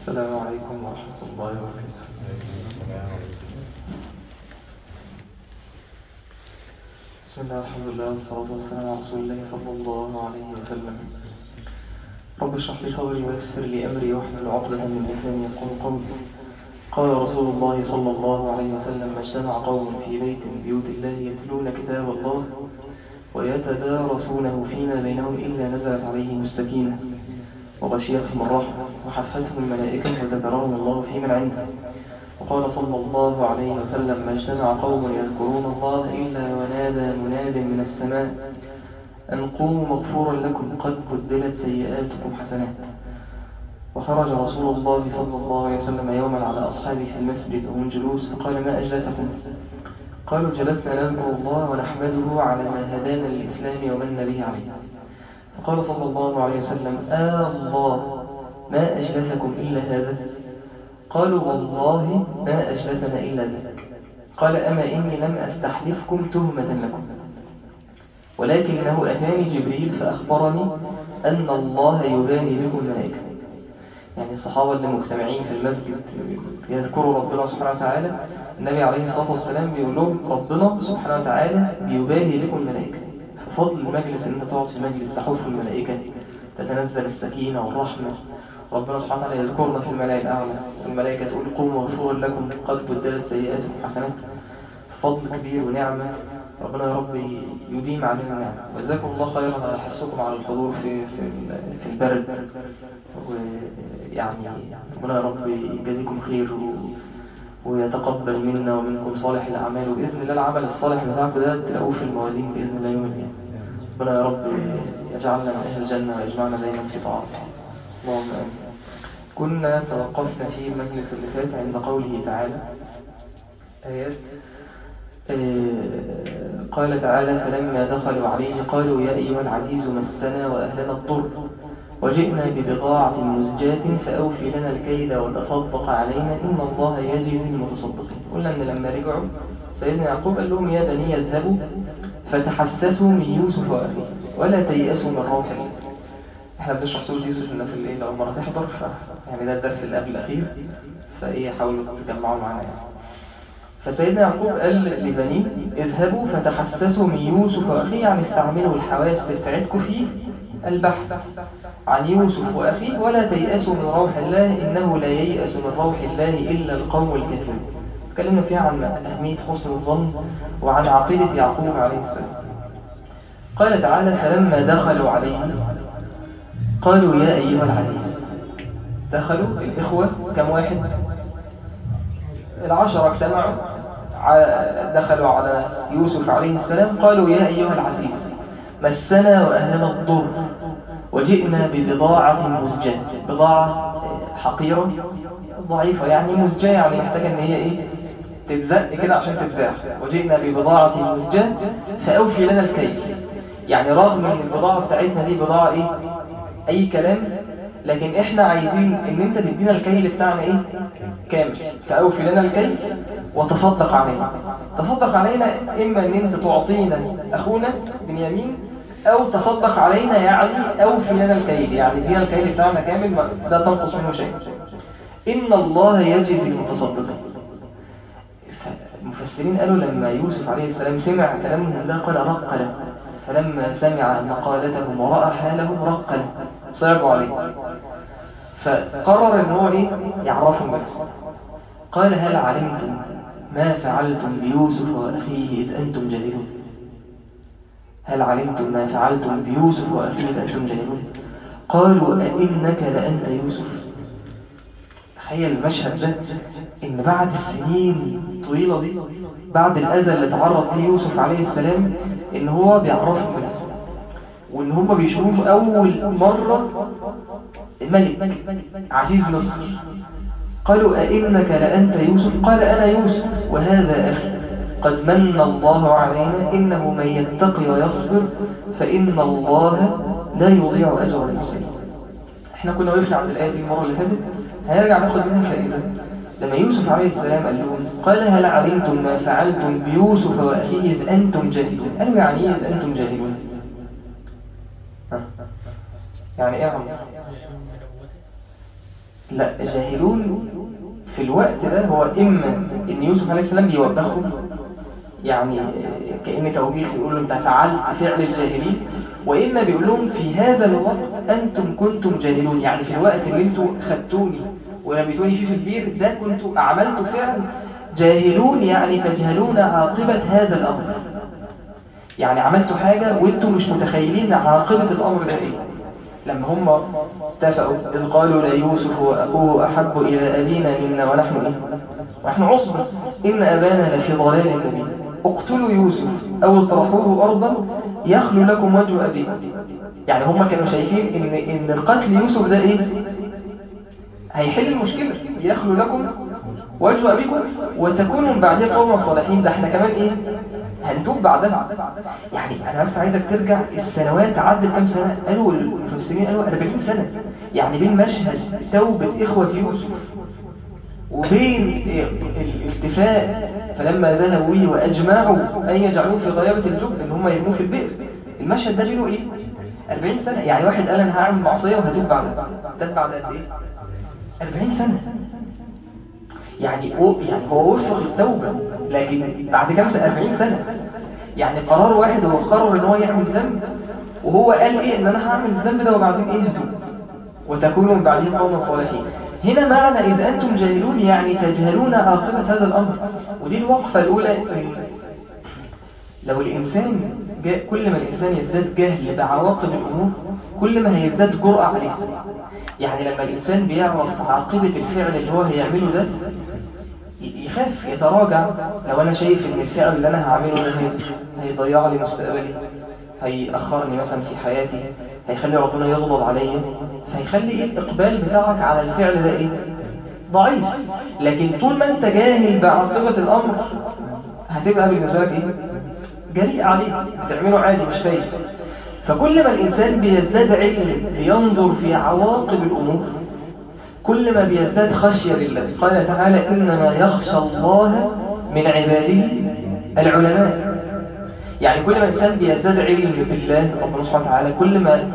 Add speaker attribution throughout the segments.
Speaker 1: السلام عليكم ورحمة الله وبركاته بسم الله الحمد لله والصلاة والسلام على رسول الله صلى الله عليه وسلم رب اشرح لي صدري ويسر لي أمري واحلل عقدة من لساني يقول قولي قال رسول الله صلى الله عليه وسلم ما اجتمع قوم في بيت من بيوت الله يتلون كتاب الله ويتدارسونه فيما بينهم إلا نزلت عليهم السكينة وغشيتهم الرحمة وحفتهم الملائكة وذكرهم الله في من عنده وقال صلى الله عليه وسلم ما اجتمع قوم يذكرون الله إلا ونادى مناد من السماء أن قوموا مغفورا لكم قد بدلت سيئاتكم حسنات وخرج رسول الله صلى الله عليه وسلم يوما على أصحابه في المسجد وهم جلوس فقال ما أجلسكم قالوا جلسنا نذكر الله ونحمده على ما هدانا للإسلام ومن به عليه فقال صلى الله عليه وسلم آه الله ما أجلسكم إلا هذا قالوا والله ما أجلسنا إلا ذلك قال أما إني لم أستحلفكم تهمة لكم ولكنه أتاني جبريل فأخبرني أن الله يباني بكم الملائكة يعني الصحابة اللي مجتمعين في المسجد يذكروا ربنا سبحانه وتعالى النبي عليه الصلاة والسلام بيقول لهم ربنا سبحانه وتعالى بيباني بكم الملائكة ففضل المجلس ان انت تقعد في مجلس تحوف الملائكة تتنزل السكينة والرحمة ربنا سبحانه وتعالى يذكرنا في الملائكة الأعلى والملائكة تقول قوموا مغفورا لكم قد بدلت سيئاتكم حسنات فضل كبير ونعمة ربنا يا رب يديم علينا نعمة وجزاكم الله خيرا على حرصكم على الحضور في في في البرد ويعني ربنا يا رب يجازيكم خير ويتقبل منا ومنكم صالح الأعمال وبإذن الله العمل الصالح بتاعكم ده تلاقوه في الموازين بإذن الله يوم الدين ربنا يا رب يجعلنا من أهل الجنة ويجمعنا دايما في طاعته اللهم آمين كنا توقفنا في المجلس اللي فات عند قوله تعالى آيات قال تعالى فلما دخلوا عليه قالوا يا أيها العزيز مسنا وأهلنا الضر وجئنا ببضاعة مزجاة فأوفي لنا الكيل وتصدق علينا إن الله يجزي المتصدقين قلنا أن لما رجعوا سيدنا يعقوب قال لهم يا بني اذهبوا فتحسسوا من يوسف وأخيه ولا تيأسوا من روح الله احنا بنشرح سورة يوسف لنا في الليل لو مرة تحضر ف... يعني ده الدرس اللي قبل الأخير فإيه حاولوا تجمعوا معنا يعني. فسيدنا يعقوب قال لبنيه اذهبوا فتحسسوا من يوسف وأخيه يعني استعملوا الحواس بتاعتكم في البحث عن يوسف وأخيه ولا تيأسوا من روح الله إنه لا ييأس من روح الله إلا القوم الكافرون تكلمنا فيها عن أهمية حسن الظن وعن عقيدة يعقوب عليه السلام قال تعالى فلما دخلوا عليه قالوا يا أيها العزيز دخلوا الإخوة كم واحد العشرة اجتمعوا دخلوا على يوسف عليه السلام قالوا يا أيها العزيز مسنا وأهلنا الضر وجئنا ببضاعة مزجاة بضاعة حقيرة ضعيفة يعني مزجاة يعني محتاجة ان هي ايه تتزق كده عشان تتباع وجئنا ببضاعة مزجاة فأوفي لنا الكيس يعني رغم ان البضاعة بتاعتنا دي بضاعة ايه اي كلام لكن احنا عايزين ان انت تدينا الكيل بتاعنا ايه كامل فأوفي لنا الكيل وتصدق علينا تصدق علينا اما ان انت تعطينا اخونا بنيامين او تصدق علينا يعني اوفي لنا الكيل يعني دينا الكيل بتاعنا كامل لا تنقص منه شيء ان الله يجزي المتصدقين المفسرين قالوا لما يوسف عليه السلام سمع كلامهم ده قال رق له فلما سمع مقالتهم ورأى حالهم رق له صعبوا عليه فقرر ان هو ايه يعرفهم بس قال هل علمتم ما فعلتم بيوسف وأخيه إذ أنتم جاهلون هل علمتم ما فعلتم بيوسف وأخيه إذ أنتم جاهلون قالوا أئنك لأنت يوسف تخيل المشهد ده إن بعد السنين الطويلة دي بعد الأذى اللي تعرض ليه يوسف عليه السلام إن هو بيعرفهم بالإسلام وإن هم بيشوفوا أول مرة ملك عزيز مصر قالوا أئنك لأنت يوسف قال أنا يوسف وهذا أخي قد من الله علينا إنه من يتقي ويصبر فإن الله لا يضيع أجر المسلمين احنا كنا وقفنا عند الآية دي المرة اللي فاتت هنرجع ناخد منها فائدة لما يوسف عليه السلام قال لهم قال هل علمتم ما فعلتم بيوسف وأخيه إذ أنتم جاهلون قالوا يعني إيه إذ أنتم جاهلون يعني إيه يا عم لا جاهلون في الوقت ده هو إما إن يوسف عليه السلام بيوبخه يعني كأن توبيخ يقول له أنت فعلت فعل الجاهلين وإما بيقول لهم في هذا الوقت أنتم كنتم جاهلون يعني في الوقت اللي أنتم خدتوني ورميتوني فيه في البير ده كنتم أعملت فعل جاهلون يعني تجهلون عاقبة هذا الأمر يعني عملتوا حاجة وانتم مش متخيلين عاقبة الأمر ده ايه لما هم اتفقوا إذ قالوا ليوسف وأبوه أحب إلى أبينا منا ونحن إيه ونحن عصبة إن أبانا لفي ضلال مبين اقتلوا يوسف أو اطرحوه أرضا يخلو لكم وجه أبيكم يعني هم كانوا شايفين إن, إن القتل يوسف ده إيه هيحل المشكلة يخلو لكم وجه أبيكم وتكونوا من بعدها قوما صالحين ده احنا كمان إيه هنتوب بعدها يعني أنا بس عايزك ترجع السنوات عدت كام سنة قالوا المسلمين قالوا 40 سنة يعني بين مشهد توبة إخوة يوسف وبين الاتفاق فلما ذهبوا به وأجمعوا أن يجعلوه في غيابة الجب إن هم يرموه في البئر المشهد ده جيله إيه 40 سنة يعني واحد قال أنا هعمل معصية وهتوب بعدها ده بعد قد إيه 40 سنة يعني هو يعني هو وفق التوبة لكن بعد كام سنة 40 سنة يعني قرار واحد هو قرر ان هو يعمل ذنب وهو قال ايه ان انا هعمل الذنب ده وبعدين ايه هتوب وتكونوا من بعدين قوما صالحين هنا معنى إذا أنتم جاهلون يعني تجهلون عاقبة هذا الأمر ودي الوقفة الأولى لو الإنسان جاء كل ما الإنسان يزداد جهل بعواقب الأمور كل ما هيزداد جرأة عليه يعني لما الإنسان بيعرف عاقبة الفعل اللي هو هيعمله ده يخاف يتراجع لو أنا شايف إن الفعل اللي أنا هعمله ده هيضيع لي مستقبلي هيأخرني مثلا في حياتي هيخلي ربنا يغضب عليا فهيخلي الإقبال بتاعك على الفعل ده إيه؟ ضعيف لكن طول ما أنت جاهل بعاقبة الأمر هتبقى بالنسبة لك إيه؟ جريء عليه بتعمله عادي مش خايف فكل ما الإنسان بيزداد علم بينظر في عواقب الأمور كل ما بيزداد خشية لله قال تعالى إنما يخشى الله من عباده العلماء يعني كل ما الإنسان بيزداد علم بالله ربنا سبحانه وتعالى كل ما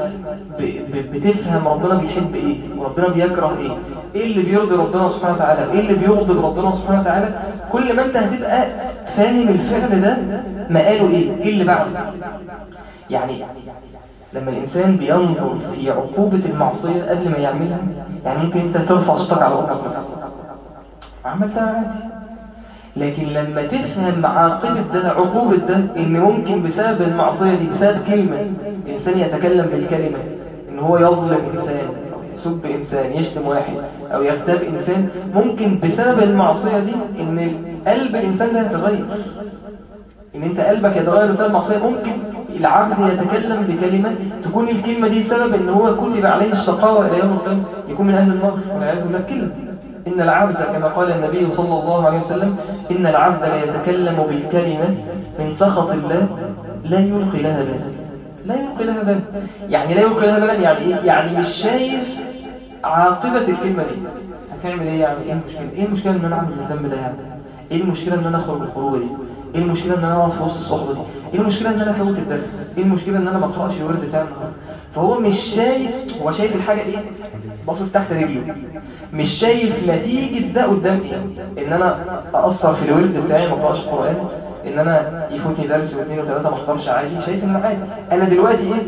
Speaker 1: بتفهم ربنا بيحب إيه وربنا بيكره إيه إيه اللي بيرضي ربنا سبحانه وتعالى إيه اللي بيغضب ربنا سبحانه وتعالى كل ما أنت هتبقى فاهم الفعل ده مقاله إيه إيه اللي بعده يعني لما الإنسان بينظر في عقوبة المعصية قبل ما يعملها يعني ممكن أنت ترفع صوتك على أمك مثلا عملتها عادي لكن لما تفهم عاقبة ده عقوبة ده إن ممكن بسبب المعصية دي بسبب كلمة الإنسان يتكلم بالكلمة إن هو يظلم إنسان يسب إنسان يشتم واحد أو يغتاب إنسان ممكن بسبب المعصية دي إن قلب الإنسان ده يتغير إن أنت قلبك يتغير بسبب المعصية ممكن العبد يتكلم بكلمة تكون الكلمة دي سبب إن هو كتب عليه الشقاوة إلى يوم القيامة يكون من أهل النار والعياذ بالله كلمة إن العبد كما قال النبي صلى الله عليه وسلم إن العبد لا يتكلم بالكلمة من سخط الله لا يلقي لها بالا لا يلقي لها بالا يعني لا يلقي لها بالا يعني إيه؟ يعني مش شايف عاقبة الكلمة دي هتعمل إيه يعني إيه المشكلة إيه المشكلة إن أنا أعمل الذنب ده يعني إيه المشكلة إن أنا أخرج الخروجة دي ايه المشكلة ان انا اقعد في وسط الصحبة دي ايه المشكلة ان انا افوت الدرس ايه المشكلة ان انا ما اقراش الورد بتاع النهارده فهو مش شايف هو شايف الحاجة ايه باصص تحت رجله مش شايف نتيجة ده قدام ايه ان انا اقصر في الورد بتاعي ما اقراش القرآن ان انا يفوتني درس واثنين وثلاثة ما اختارش عادي شايف ان عادي انا دلوقتي ايه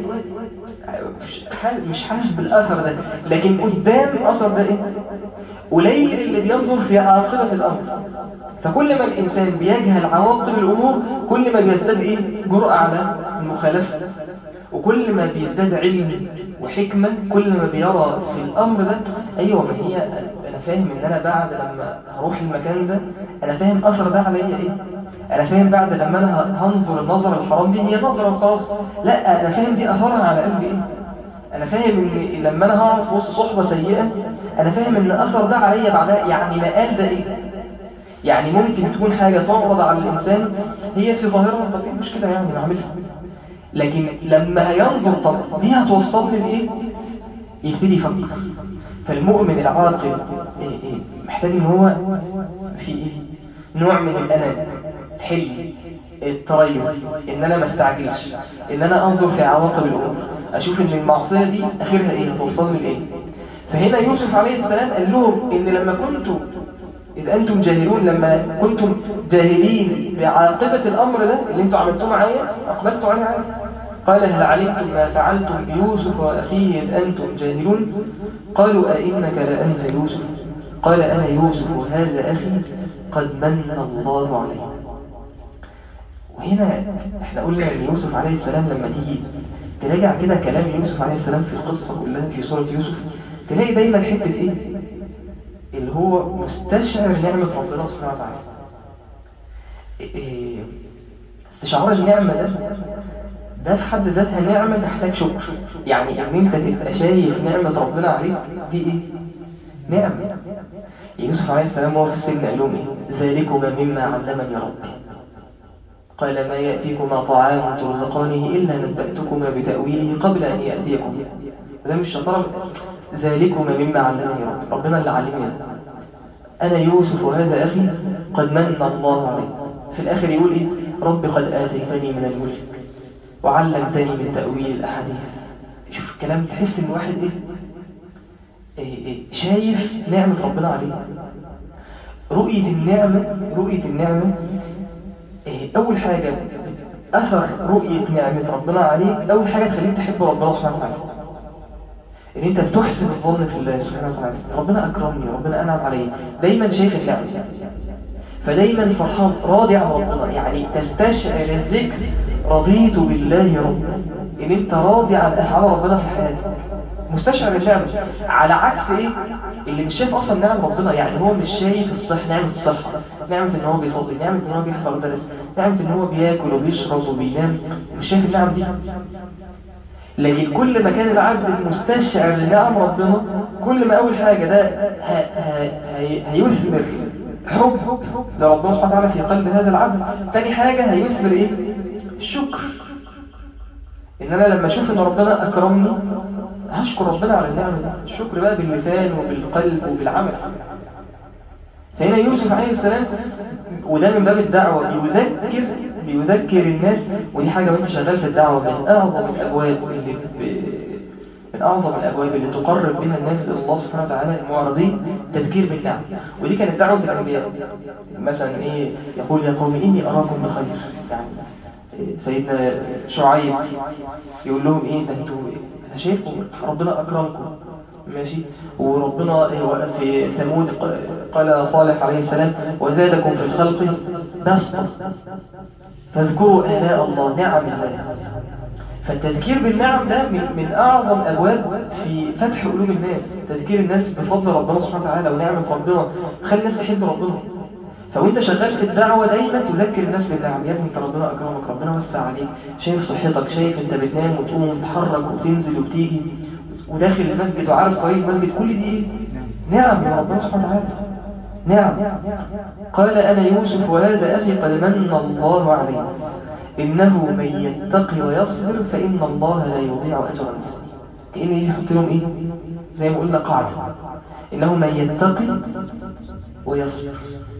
Speaker 1: مش حاسس بالاثر ده لكن قدام الاثر ده ايه قليل اللي بينظر في عاقبة الامر فكل ما الإنسان بيجهل عواقب الأمور كل ما بيزداد إيه؟ جرأة على المخالفة وكل ما بيزداد علم وحكمة كل ما بيرى في الأمر ده أيوة ما هي أنا فاهم إن أنا بعد لما هروح المكان ده أنا فاهم أثر ده عليا إيه أنا فاهم بعد لما أنا هنظر النظر الحرام دي هي نظرة خلاص لا أنا فاهم دي أثرها على قلبي إيه أنا فاهم إن لما أنا هقعد في وسط صحبة سيئة أنا فاهم إن أثر ده عليا بعدها يعني مقال ده إيه يعني ممكن تكون حاجة تعرض على الإنسان هي في ظاهرها طب إيه المشكلة يعني نعملها لكن لما هينظر طب دي هتوصلني لإيه يبتدي يفكر فالمؤمن العاقل إيه إيه محتاج إن هو في إيه نوع من الأمان حلم التريث إن أنا ما استعجلش إن أنا أنظر في عواقب الأمور أشوف إن المعصية دي آخرها إيه توصلني لإيه فهنا يوسف عليه السلام قال لهم إن لما كنتم إذ أنتم جاهلون لما كنتم جاهلين بعاقبة الأمر ده اللي أنتم عملتوه معايا أقبلتوا عليه عادي قال هل علمتم ما فعلتم بيوسف وأخيه إذ أنتم جاهلون قالوا أئنك لأنت يوسف قال أنا يوسف وهذا أخي قد من الله عليه وهنا احنا قلنا ان يوسف عليه السلام لما تيجي تراجع كده كلام يوسف عليه السلام في القصة كلها في سورة يوسف تلاقي دايما حتة ايه اللي هو مستشعر نعمة ربنا سبحانه وتعالى إيه استشعار النعمة ده ده في حد ذاتها نعمة تحتاج شكر يعني ان انت تبقى شايف نعمة ربنا عليك دي ايه نعمة يوسف عليه السلام وهو في السجن قال لهم ايه ذلكما مما علمني ربي قال ما يأتيكما طعام ترزقانه إلا نبأتكما بتأويله قبل أن يأتيكم ده مش شطارة ذلكما مما علمني ربي ربنا اللي علمني أنا يوسف وهذا أخي قد من الله عليه في الآخر يقول إيه رب قد آتيتني من الملك وعلمتني من تأويل الأحاديث شوف الكلام تحس إن واحد إيه, إيه, إيه شايف نعمة ربنا عليه رؤية النعمة رؤية النعمة إيه أول حاجة أثر رؤية نعمة ربنا عليك أول حاجة تخليك تحب ربنا سبحانه وتعالى إن أنت بتحسن الظن في الله سبحانه وتعالى ربنا أكرمني ربنا أنعم علي دايما شايف النعمة فدايما فرحان راضي عن ربنا يعني تستشعر الذكر رضيت بالله ربا إن أنت راضي عن أفعال ربنا في حياتك مستشعر النعمة على عكس إيه اللي مش شايف أصلا نعم ربنا يعني هو مش شايف الصح نعمة الصحة نعمة إن هو بيصلي نعمة إن هو بيحفظ درس نعمة إن هو بياكل وبيشرب وبينام مش شايف النعم دي لكن كل ما كان العبد مستشعر لنعم ربنا كل ما أول حاجة ده ه... ه... هيثمر حب لربنا سبحانه وتعالى في قلب هذا العبد تاني حاجة هيثمر إيه الشكر إن أنا لما أشوف إن ربنا أكرمني هشكر ربنا على النعمة دي الشكر بقى باللسان وبالقلب وبالعمل فهنا يوسف عليه السلام وده من باب الدعوة بيذكر بيذكر الناس ودي حاجة وانت شغال في الدعوة من أعظم الأبواب اللي ب... من أعظم الأبواب اللي تقرب بها الناس إلى الله سبحانه وتعالى المعرضين تذكير بالنعم ودي كانت دعوة الأنبياء مثلا إيه يقول يا قوم إني أراكم بخير يعني سيدنا شعيب يقول لهم إيه ده انتوا أنا شايفكم ربنا أكرمكم ماشي وربنا في ثمود قال صالح عليه السلام وزادكم في الخلق بسطة فاذكروا آلاء الله نعم الله فالتذكير بالنعم ده من, من أعظم أبواب في فتح قلوب الناس تذكير الناس بفضل ربنا سبحانه وتعالى ونعمة ربنا خلي الناس تحب ربنا فوانت شغال في الدعوة دايما تذكر الناس بالنعم يا ابني انت ربنا أكرمك ربنا وسع عليك شايف صحتك شايف انت بتنام وتقوم وتتحرك وتنزل وتيجي وداخل المسجد وعارف طريق المسجد كل دي ايه نعم يا ربنا سبحانه وتعالى نعم قال أنا يوسف وهذا أخي قد من الله عليه إنه من يتقي ويصبر فإن الله لا يضيع أجر المسلمين كأنه يحط لهم إيه زي ما قلنا قاعدة إنه من يتقي ويصبر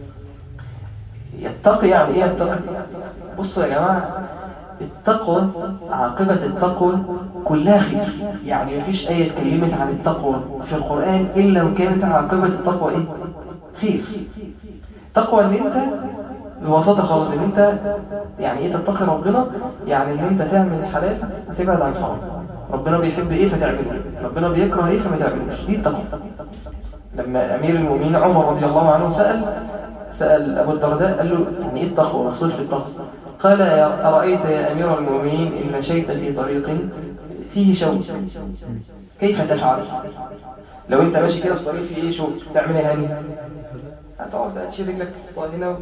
Speaker 1: يتقي يعني إيه يتقي بصوا يا جماعة التقوى عاقبة التقوى كلها خير يعني مفيش آية اتكلمت عن التقوى في القرآن إلا وكانت عاقبة التقوى إيه خير تقوى ان انت ببساطة خالص ان انت يعني ايه تتقي ربنا يعني ان انت تعمل الحلال وتبعد عن الحرام ربنا بيحب ايه فتعمله ربنا بيكره ايه فما تعملوش دي التقوى لما امير المؤمنين عمر رضي الله عنه سأل سأل ابو الدرداء قال له يعني ايه التقوى مخصوص بالتقوى قال يا أرأيت يا أمير المؤمنين إن مشيت في طريق فيه شوك كيف تفعل لو انت ماشي كده في طريق فيه ايه شوك تعمل ايه هاني هتقعد تشيل رجلك تحطها هنا و...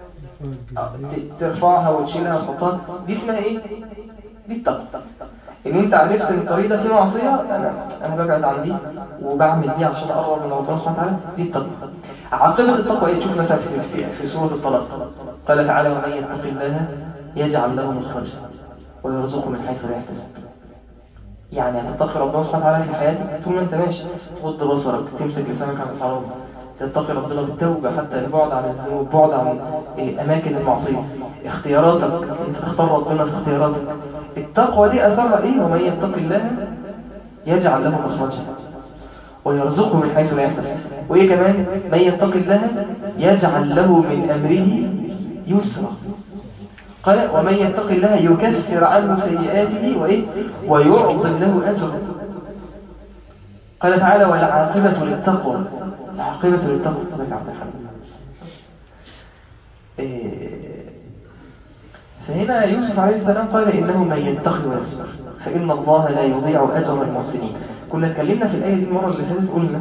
Speaker 1: ترفعها وتشيلها وتحطها دي اسمها ايه دي التقوى ان انت عرفت ان الطريق ده فيه معصيه انا انا ببعد عن دي وبعمل دي عشان اقرب من ربنا سبحانه وتعالى دي التقوى عاقبه التقوى ايه تشوف مثلا في في, في سوره الطلاق قال تعالى ومن يتق الله يجعل له مخرجا ويرزقه من حيث لا يحتسب يعني هتتقي ربنا سبحانه وتعالى في حياتك طول ما انت ماشي تغض بصرك تمسك لسانك عن الحرام تتقي ربنا بالتوبة حتى البعد عن الذنوب بعد عن أماكن المعصية اختياراتك انت تختار ربنا في اختياراتك التقوى دي أثرها ايه ومن يتقي الله يجعل له مخرجا ويرزقه من حيث لا يحتسب وإيه كمان من يتق الله يجعل له من أمره يسرا قال ومن يتق الله يكفر عنه سيئاته وإيه ويعظم له أجرا قال تعالى والعاقبة للتقوى العاقبة للتقوى لك عبد الحمد إيه فهنا يوسف عليه السلام قال إنه من يتقي ويصبر فإن الله لا يضيع أجر المحسنين كنا اتكلمنا في الآية دي المرة اللي فاتت قلنا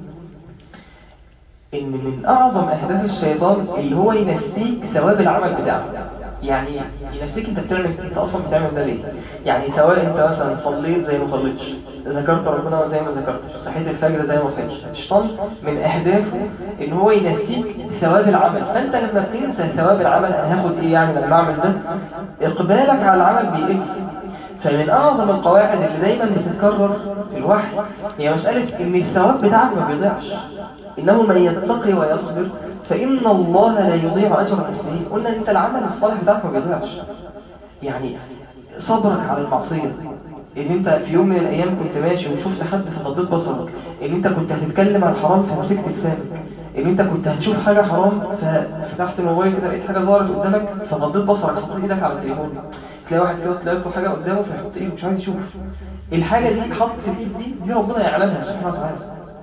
Speaker 1: إن من أعظم أهداف الشيطان اللي هو ينسيك ثواب العمل بتاعك يعني ينسيك انت بتعمل انت اصلا بتعمل ده ليه يعني سواء انت مثلا صليت زي ما صليتش ذكرت ربنا زي ما ذكرتش صحيت الفجر زي ما صحيتش الشيطان من اهدافه ان هو ينسيك ثواب العمل فانت لما بتنسى ثواب العمل انا هاخد ايه يعني لما اعمل ده اقبالك على العمل بيقل فمن اعظم القواعد اللي دايما بتتكرر في الوحي هي مساله ان الثواب بتاعك ما بيضيعش انه من يتقي ويصبر فإن الله لا يضيع أجر المحسنين قلنا أنت العمل الصالح بتاعك ما بيضيعش يعني صبرك على المعصية ان انت في يوم من الايام كنت ماشي وشفت حد فغضيت بصرك ان انت كنت هتتكلم عن حرام فمسكت لسانك ان انت كنت هتشوف حاجة حرام ففتحت الموبايل كده لقيت حاجة ظهرت قدامك فغضيت بصرك حطيت ايدك على التليفون تلاقي واحد كده طلعت له حاجة قدامه فيحط ايده مش عايز يشوف الحاجة دي حط الايد دي دي ربنا يعلمها سبحانه وتعالى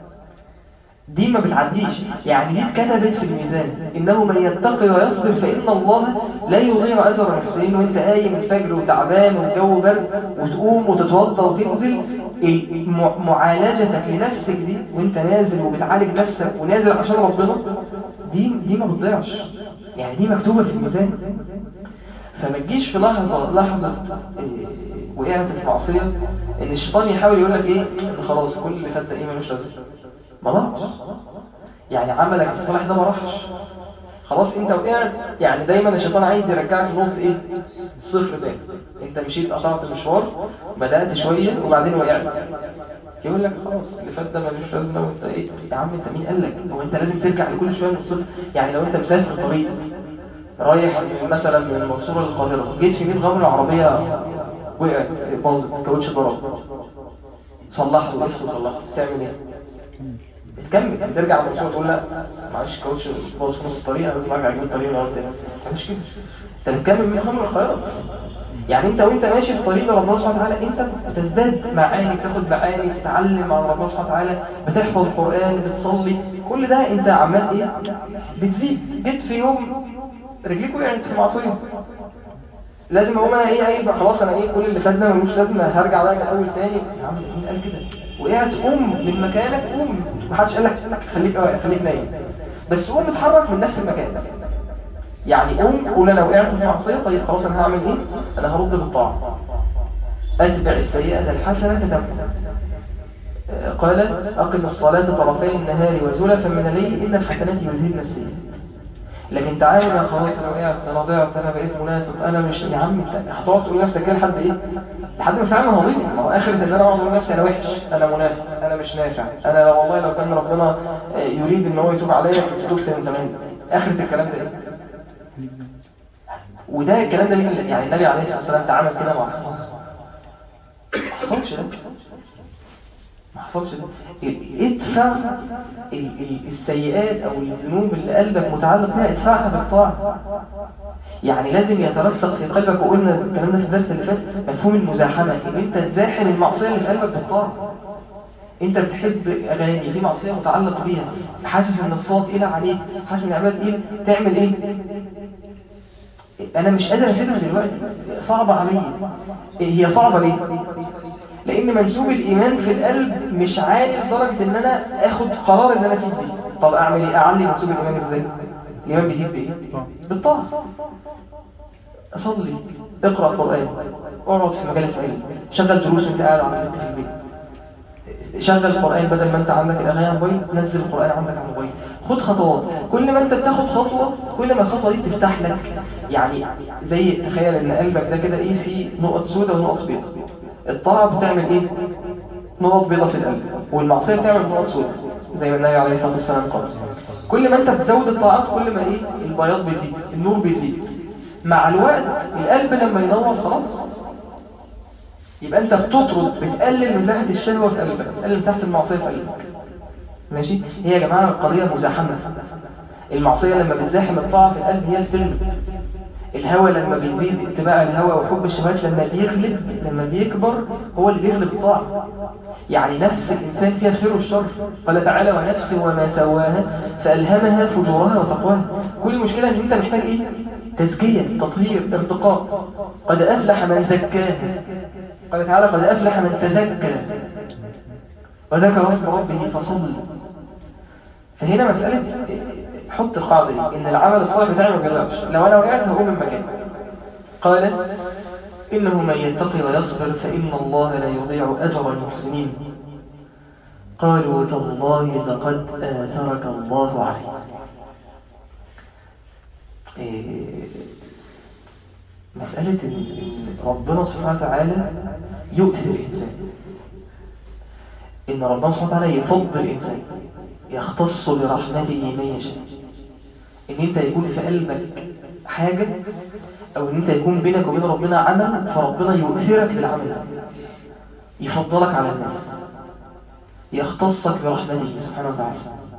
Speaker 1: دي ما بتعديش يعني دي اتكتبت في الميزان إنه من يتقي ويصبر فإن الله لا يضيع أجر المحسنين وانت قايم الفجر وتعبان والجو برد وتقوم وتتوضى وتنزل معالجتك لنفسك دي وانت نازل وبتعالج نفسك ونازل عشان ربنا دي دي ما بتضيعش يعني دي مكتوبة في الميزان فما تجيش في لحظة لحظة وقعت في معصية ان الشيطان يحاول يقول لك ايه ان خلاص كل اللي فات ده ايه ملوش لازمه ما راحش يعني عملك الصالح ده ما راحش خلاص انت وقعت يعني دايما الشيطان عايز يرجعك لنقطه ايه صفر تاني انت مشيت قطعت مشوار بدات شويه وبعدين وقعت يقول لك خلاص اللي فات ده ملوش لازمه وانت ايه يا عم انت مين قال لك هو انت لازم ترجع لكل شويه من الصفر يعني لو انت مسافر طريق رايح مثلا من المنصوره للقاهره جيت في مين غمر العربيه وقعت باظت الكاوتش ضرب صلحته وقفت وصلحته تعمل ايه تكمل ترجع المنصوره تقول لا معلش الكاوتش باظ في نص الطريق انا لازم ارجع اجيب الطريق من اول تاني مش كده انت بتكمل من غمر القاهره يعني انت وانت ماشي في طريق ربنا سبحانه وتعالى انت بتزداد معاني بتاخد معاني بتتعلم عن ربنا سبحانه وتعالى بتحفظ قرآن بتصلي كل ده انت عمال ايه بتزيد جيت في يوم رجليك وقعت في معصيه لازم اقوم انا ايه ايه خلاص انا ايه كل اللي فات ده ملوش لازمه هرجع بقى من الاول تاني يا عم مين قال كده وقعت قوم من مكانك قوم محدش قال لك خليك خليك نايم بس قوم اتحرك من نفس المكان يعني قوم قول انا وقعت في معصيه طيب خلاص انا هعمل ايه انا هرد بالطاعه اتبع السيئه الحسنه تمحها قال اقم الصلاه طرفي النهار وزلفا من الليل ان الحسنات يذهبن السيئات لكن تعالى يا خلاص انا وقعت انا ضعت انا بقيت منافق انا مش يا عم انت هتقعد تقول لنفسك كده لحد ايه لحد ما فعلا هضيع ما هو اخر ان انا اقعد اقول لنفسي انا وحش انا منافق انا مش نافع انا لو والله لو كان ربنا يريد ان هو يتوب عليا كنت تبت من زمان اخر الكلام ده ايه وده الكلام ده مين يعني النبي عليه الصلاه والسلام تعامل كده مع الصحابه ما حصلش ده ما حصلش ده ادفع السيئات او الذنوب اللي قلبك متعلق بها ادفعها بالطاعه يعني لازم يترسخ في قلبك وقلنا الكلام ده في الدرس اللي فات مفهوم المزاحمه ان انت تزاحم المعصيه اللي في قلبك بالطاعه انت بتحب اغاني في معصيه متعلق بيها حاسس ان الصوت تقيل عليك حاسس ان العباد تقيل تعمل ايه انا مش قادر اسيبها دلوقتي صعبه عليا هي صعبه ليه لان منسوب الايمان في القلب مش عالي لدرجه ان انا اخد قرار ان انا اسيب دي طب اعمل ايه اعلي منسوب الايمان ازاي الايمان بيزيد بايه بالطاعه اصلي اقرا قران اقعد في مجالس علم شغل دروس وانت قاعد على النت في البيت شغل القرآن بدل ما انت عندك الأغاني على الموبايل نزل القرآن عندك على الموبايل خد خطوات كل ما انت بتاخد خطوة كل ما الخطوة دي تفتح لك يعني زي تخيل ان قلبك ده كده ايه في نقط سوداء ونقط بيضاء الطاعة بتعمل ايه نقط بيضاء في القلب والمعصية بتعمل نقط سوداء زي ما النبي عليه الصلاة والسلام قال كل ما انت بتزود الطاعات كل ما ايه البياض بيزيد النور بيزيد مع الوقت القلب لما ينور خلاص يبقى انت بتطرد بتقلل مساحة الشهوة في قلبك بتقلل مساحة المعصية في قلبك ماشي هي يا جماعة القضية مزاحمة المعصية لما بتزاحم الطاعة في القلب هي الفيلم الهوى لما بيزيد اتباع الهوى وحب الشهوات لما بيغلب لما بيكبر هو اللي بيغلب الطاعة يعني نفس الإنسان فيها الخير والشر قال تعالى ونفس وما سواها فألهمها فجورها وتقواها كل المشكلة ان انت محتاج ايه تزكية تطهير ارتقاء قد أفلح من زكاها قال تعالى قد أفلح من تزكى وذكر اسم ربه فصلى فهنا مسألة حط القاعدة دي إن العمل الصالح بتاعي ما جربش لو أنا وقعت هقوم من مكان قال إنه من يتقي ويصبر فإن الله لا يضيع أجر المحسنين قالوا تالله لقد آثرك الله عليه إيه مسألة إن ربنا سبحانه وتعالى يؤثر الإنسان إن ربنا سبحانه وتعالى يفضل الإنسان يختص برحمته من يشاء إن أنت يكون في قلبك حاجة أو إن أنت يكون بينك وبين ربنا عمل فربنا يؤثرك بالعمل يفضلك على الناس يختصك برحمته سبحانه وتعالى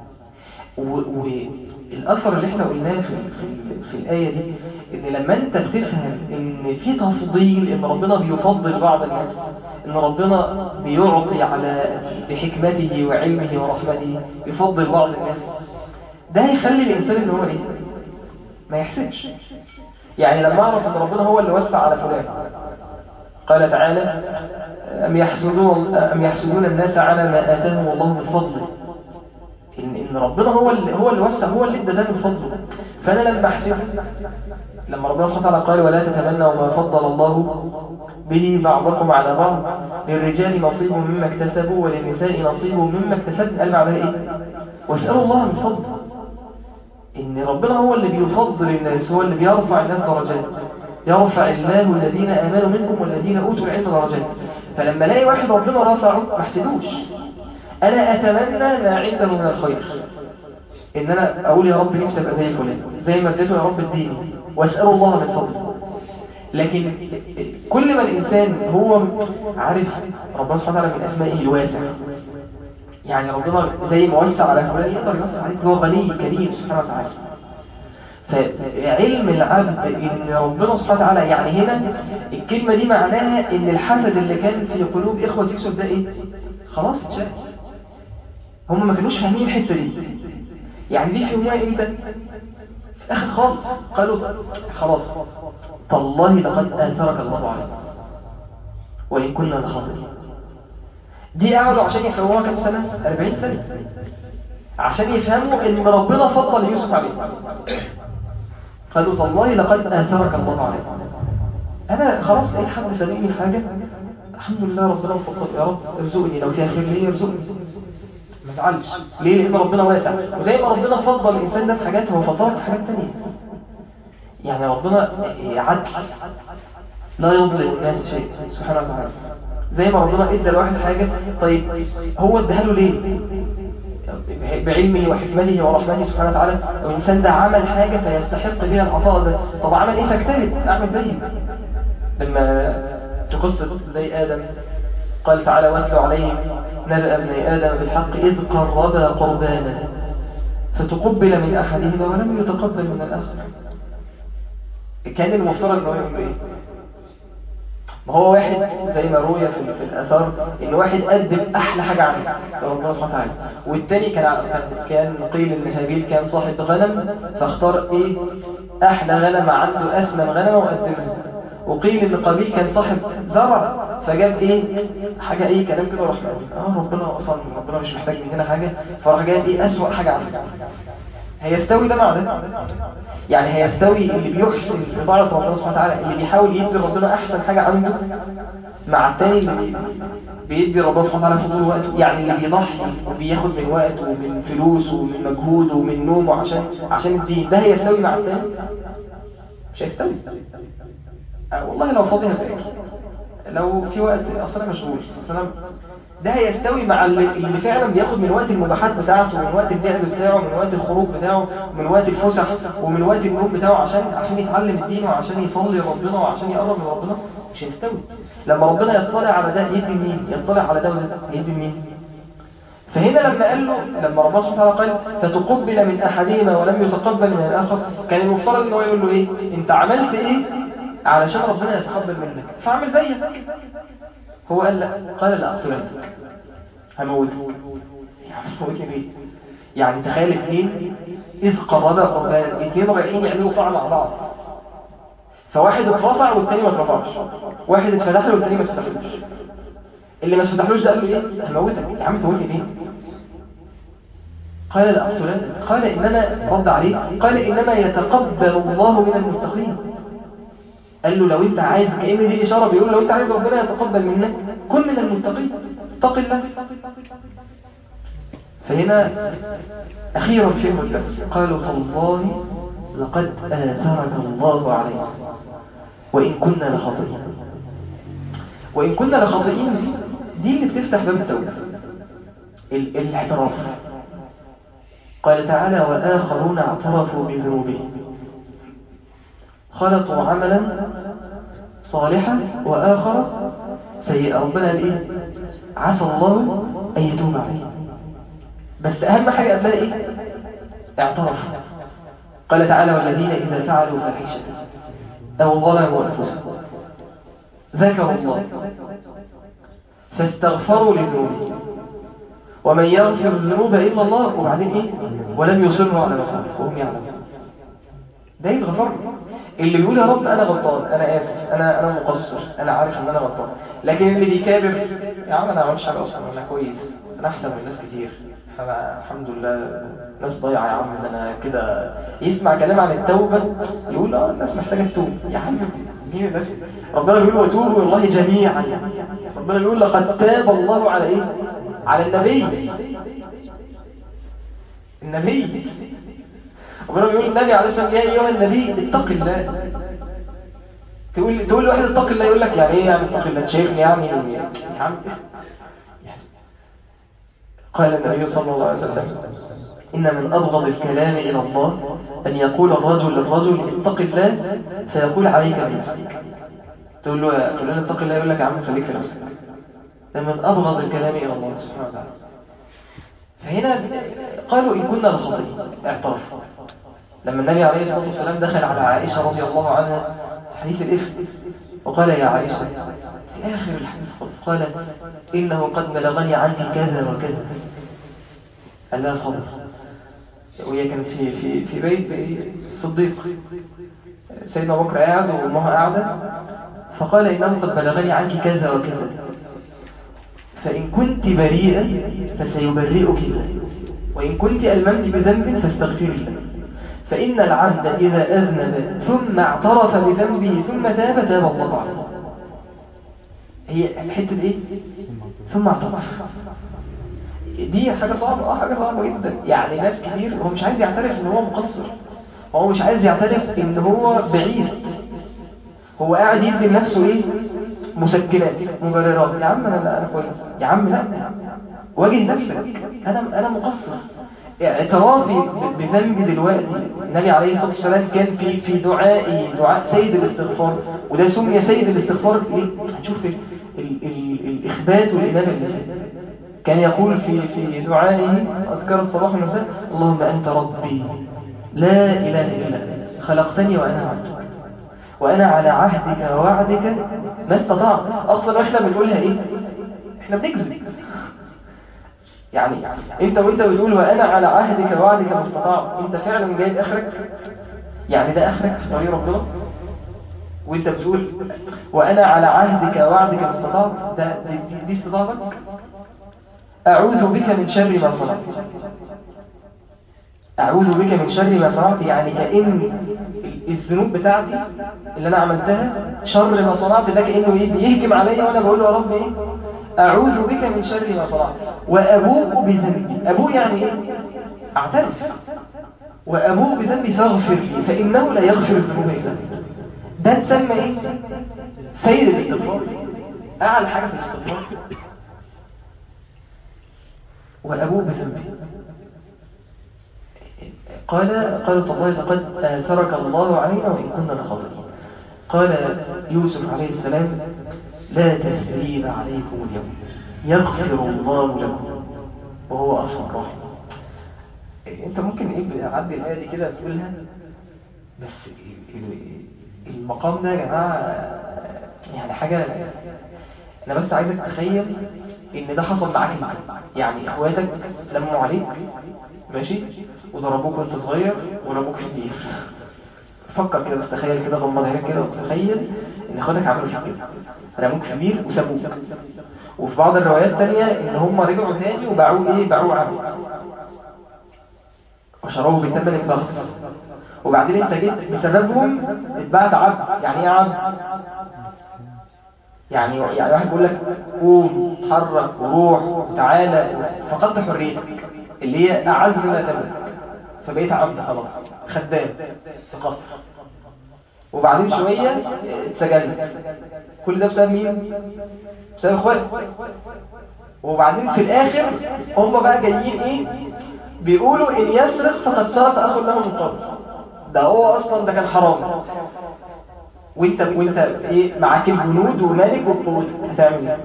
Speaker 1: والأثر اللي احنا قلناه في, في, في الآية دي إن لما أنت بتفهم إن في تفضيل إن ربنا بيفضل بعض الناس إن ربنا بيعطي على بحكمته وعلمه ورحمته يفضل بعض الناس ده هيخلي الإنسان إن هو إيه؟ ما يحسدش يعني لما أعرف إن ربنا هو اللي وسع على فلان قال تعالى أم يحسدون, أم يحسدون الناس على ما آتاهم الله من فضله إن, إن ربنا هو اللي هو اللي وسع هو اللي ادى ده من فضله فأنا لما أحسد لما ربنا سبحانه وتعالى قال ولا تتمنوا ما فضل الله به بعضكم على بعض للرجال نصيب مما اكتسبوا وللنساء نصيب مما اكتسبن قال معناها ايه واسألوا الله من فضل ان ربنا هو اللي بيفضل الناس هو اللي بيرفع الناس درجات يرفع الله الذين آمنوا منكم والذين أوتوا العلم درجات فلما الاقي واحد ربنا رفعه ما احسدوش انا اتمنى ما عنده من الخير ان انا اقول يا رب نفسي ابقى زي فلان زي ما اديته يا رب اديني واسال الله من فضله لكن كل ما الانسان هو عارف ربنا سبحانه وتعالى من اسمائه الواسع يعني ربنا زي ما وسع على فلان يقدر يوسع عليك هو غني كريم سبحانه وتعالى فعلم العبد ان ربنا سبحانه وتعالى يعني هنا الكلمة دي معناها ان الحسد اللي كان في قلوب اخوة يوسف ده ايه خلاص اتشال هم ما كانوش فاهمين الحتة دي يعني دي فهموها امتى في اخر خالص قالوا خلاص تالله لقد آثرك الله عليه وإن كنا لخاطئين دي قعدوا عشان يفهموها كم سنة 40 سنة عشان يفهموا ان ربنا فضل يوسف عليه قالوا تالله لقد آثرك الله عليه انا خلاص لقيت حد سلمني في حاجة الحمد لله ربنا مفضل يا رب ارزقني لو فيها خير ليه يرزقني ما تزعلش ليه لان ربنا واسع وزي ما ربنا فضل الانسان ده في حاجات هو فضله في حاجات تانية يعني ربنا عدل لا يظلم الناس شيء سبحانه وتعالى زي ما ربنا ادى لواحد حاجة طيب هو اداها له ليه بعلمه وحكمته ورحمته سبحانه وتعالى لو الإنسان ده عمل حاجة فيستحق بها العطاء ده طب عمل ايه فاجتهد اعمل زيه لما في قصة زي آدم قال تعالى واتلوا عليهم نبأ ابني آدم بالحق إذ قربا قربانا فتقبل من أحدهما ولم يتقبل من الآخر كان المفترض انه يعمل ايه ما هو واحد زي ما روي في, في الاثار ان واحد قدم احلى حاجه عنده ربنا سبحانه وتعالى والتاني كان كان قيل ان هابيل كان صاحب غنم فاختار ايه احلى غنم عنده اسمن غنم وقدمها وقيل ان قابيل كان صاحب زرع فجاب ايه حاجه ايه كلام كده ورحمه اه ربنا اصلا ربنا مش محتاج مننا حاجه فراح جايب ايه اسوأ حاجه عنده هيستوي ده مع ده يعني هيستوي اللي بيحسن في طاعة ربنا سبحانه وتعالى اللي بيحاول يدي ربنا أحسن حاجة عنده مع التاني اللي بيدي ربنا سبحانه وتعالى فضول وقته يعني اللي بيضحي وبياخد من وقته ومن فلوسه ومن مجهوده ومن نومه عشان عشان الدين ده هيستوي مع التاني مش هيستوي أه والله لو فاضي هتاكل لو في وقت اصلا مشغول اصلا ده هيستوي مع اللي فعلا بياخد من وقت المباحات بتاعته ومن وقت اللعب بتاعه ومن وقت الخروج بتاعه ومن وقت الفسح ومن وقت النوم بتاعه عشان عشان يتعلم الدين وعشان يصلي ربنا وعشان يقرب من ربنا مش هيستوي لما ربنا يطلع على ده يدي مين يطلع على ده وده يدي مين فهنا لما قال له لما ربنا سبحانه وتعالى قال فتقبل من احدهما ولم يتقبل من الاخر كان المفترض ان هو يقول له ايه انت عملت ايه علشان ربنا يتقبل منك فاعمل زيك هو قال لا قال لا اقتلنك هموتك يعني هموتني ليه يعني تخيل اثنين اذ قربا قربان اثنين رايحين يعملوا طاعه مع بعض فواحد اترفع والتاني ما اترفعش واحد اتفتح له والتاني ما اتفتحلوش اللي ما اتفتحلوش ده قال له ايه هموتك يا عم تموتني ليه قال لا أقتلن قال إنما رد عليه قال إنما يتقبل الله من المتقين قال له لو أنت عايز كأن دي إشارة بيقول لو أنت عايز ربنا يتقبل منك كن من المتقين اتق الله فهنا أخيرا في الدرس قالوا تالله لقد آثرك الله علينا وإن كنا لخاطئين وإن كنا لخاطئين دي دي اللي بتفتح باب التوبة ال- الاعتراف قال تعالى وآخرون اعترفوا بذنوبهم خلطوا عملا صالحا وآخر سيئا ربنا قال إيه عسى الله أن يتوب عليه بس أهم حاجة قبلها إيه اعترفوا قال تعالى والذين إذا فعلوا فاحشة أو ظلموا أنفسهم ذكروا الله فاستغفروا لذنوبهم ومن يغفر الذنوب إلا الله وبعدين إيه ولم يصروا على ما فعلوا وهم يعلمون ده يتغفر اللي بيقول يا رب أنا غلطان أنا آسف أنا أنا مقصر أنا عارف إن أنا غلطان لكن اللي بيكابر يا عم أنا ما عملتش حاجة أصلا أنا كويس أنا أحسن من ناس كتير أنا الحمد لله ناس ضايعة يا عم ده أنا كده يسمع كلام عن التوبة يقول اه الناس محتاجة تتوب يا عم مين الناس ربنا بيقول وتوبوا الله جميعا ربنا بيقول لقد تاب الله على إيه على النبي النبي ربنا بيقول النبي عليه الصلاه والسلام يا ايها النبي اتق الله تقول تقول لواحد اتق الله يقول لك يعني ايه يعني اتق الله شايفني يعني يا عم قال النبي صلى الله عليه وسلم إن من أبغض الكلام إلى الله أن يقول الرجل للرجل اتق الله فيقول عليك بنفسك تقول له تقول له اتق الله يقول لك يا عم خليك في نفسك ده من أبغض الكلام إلى الله سبحانه وتعالى فهنا قالوا إن كنا لخطئين اعترفوا لما النبي عليه الصلاة والسلام دخل على عائشة رضي الله عنها حديث الإفك وقال يا عائشة في آخر الحديث قال إنه قد بلغني عنك كذا وكذا قال لها فضل وهي كانت في في في بيت الصديق سيدنا بكر قاعد وامها قاعده فقال انه قد بلغني عنك كذا وكذا فان كنت بريئا فسيبرئك الله وان كنت الممت بذنب فاستغفري له فان العبد اذا اذنب ثم اعترف بذنبه ثم تاب تاب الله عليه هي الحته ايه ثم اعترف دي حاجة صعبة اه حاجة صعبة جدا يعني ناس كتير هو مش عايز يعترف ان هو مقصر هو مش عايز يعترف ان هو بعيد هو قاعد يدي لنفسه ايه مسكنات مبررات يا عم انا لا انا كويس يا عم لا واجه نفسك انا انا مقصر اعترافي بذنبي دلوقتي النبي عليه الصلاه والسلام كان في في دعائه دعاء سيد الاستغفار وده سمي سيد الاستغفار ليه هتشوف ال ال ال الاخبات والامامه اللي كان يقول في في دعائه أذكار الصباح والمساء اللهم أنت ربي لا إله إلا أنت خلقتني وأنا عبدك وأنا على عهدك ووعدك ما استطعت أصلا وإحنا بنقولها إيه إحنا بنكذب يعني أنت وأنت بتقول وأنا على عهدك ووعدك ما استطعت أنت فعلا جايب آخرك يعني ده آخرك في طريق ربنا وانت بتقول وانا على عهدك ووعدك ما استطعت ده دي, دي, دي استطاعتك أعوذ بك من شر ما صنعت أعوذ بك من شر ما صنعت يعني كأن الذنوب بتاعتي اللي أنا عملتها شر ما صنعت ده كأنه إيه بيهجم عليا وأنا بقول له يا رب إيه أعوذ بك من شر ما صنعت وأبوء بذنبي أبوء يعني إيه أعترف وأبوء بذنبي فاغفر لي فإنه لا يغفر الذنوب إلا أنت ده تسمى إيه سيد الاستغفار أعلى حاجة في الاستغفار وأبوه بذنبه قال قال الله لقد آثرك الله علينا وإن كنا لخاطئين قال يوسف عليه السلام لا تسريب عليكم اليوم يغفر الله لكم وهو أرحم الراحمين إيه، انت ممكن ايه بعدي الآية دي كده تقولها بس ال- ال- المقام ده يا جماعة يعني حاجة انا بس عايزك تتخيل ان ده حصل معاك معاك يعني اخواتك لموا عليك ماشي وضربوك وانت صغير ورموك في البير فكر كده بس تخيل كده غمض عينك كده وتخيل ان اخواتك عملوا فيك كده رموك في البير وسابوك وفي بعض الروايات تانية ان هم رجعوا تاني وباعوه ايه باعوه عبد وشروه بثمن بخس وبعدين انت جيت بسببهم اتبعت عبد يعني ايه عبد يعني يعني واحد بيقول لك قوم اتحرك وروح وتعالى فقدت حريتك اللي هي اعز ما تملك فبقيت عبد خلاص خدام في قصر وبعدين شوية اتسجنت كل ده بسبب مين؟ بسبب اخواتك وبعدين في الاخر هم بقى جايين ايه بيقولوا ان يسرق فقد سرق اخ له من قبل ده هو اصلا ده كان حرام وانت وانت ايه معاك الجنود ومالك وقوتك هتعمل ايه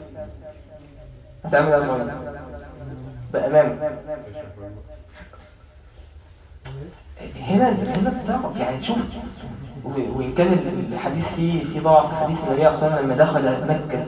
Speaker 1: هتعمل ايه يا مولانا؟ بامانه هنا هنا بتعرف يعني شوف و- وإن كان الحديث فيه في ضعف حديث النبي عليه الصلاة والسلام لما دخل مكة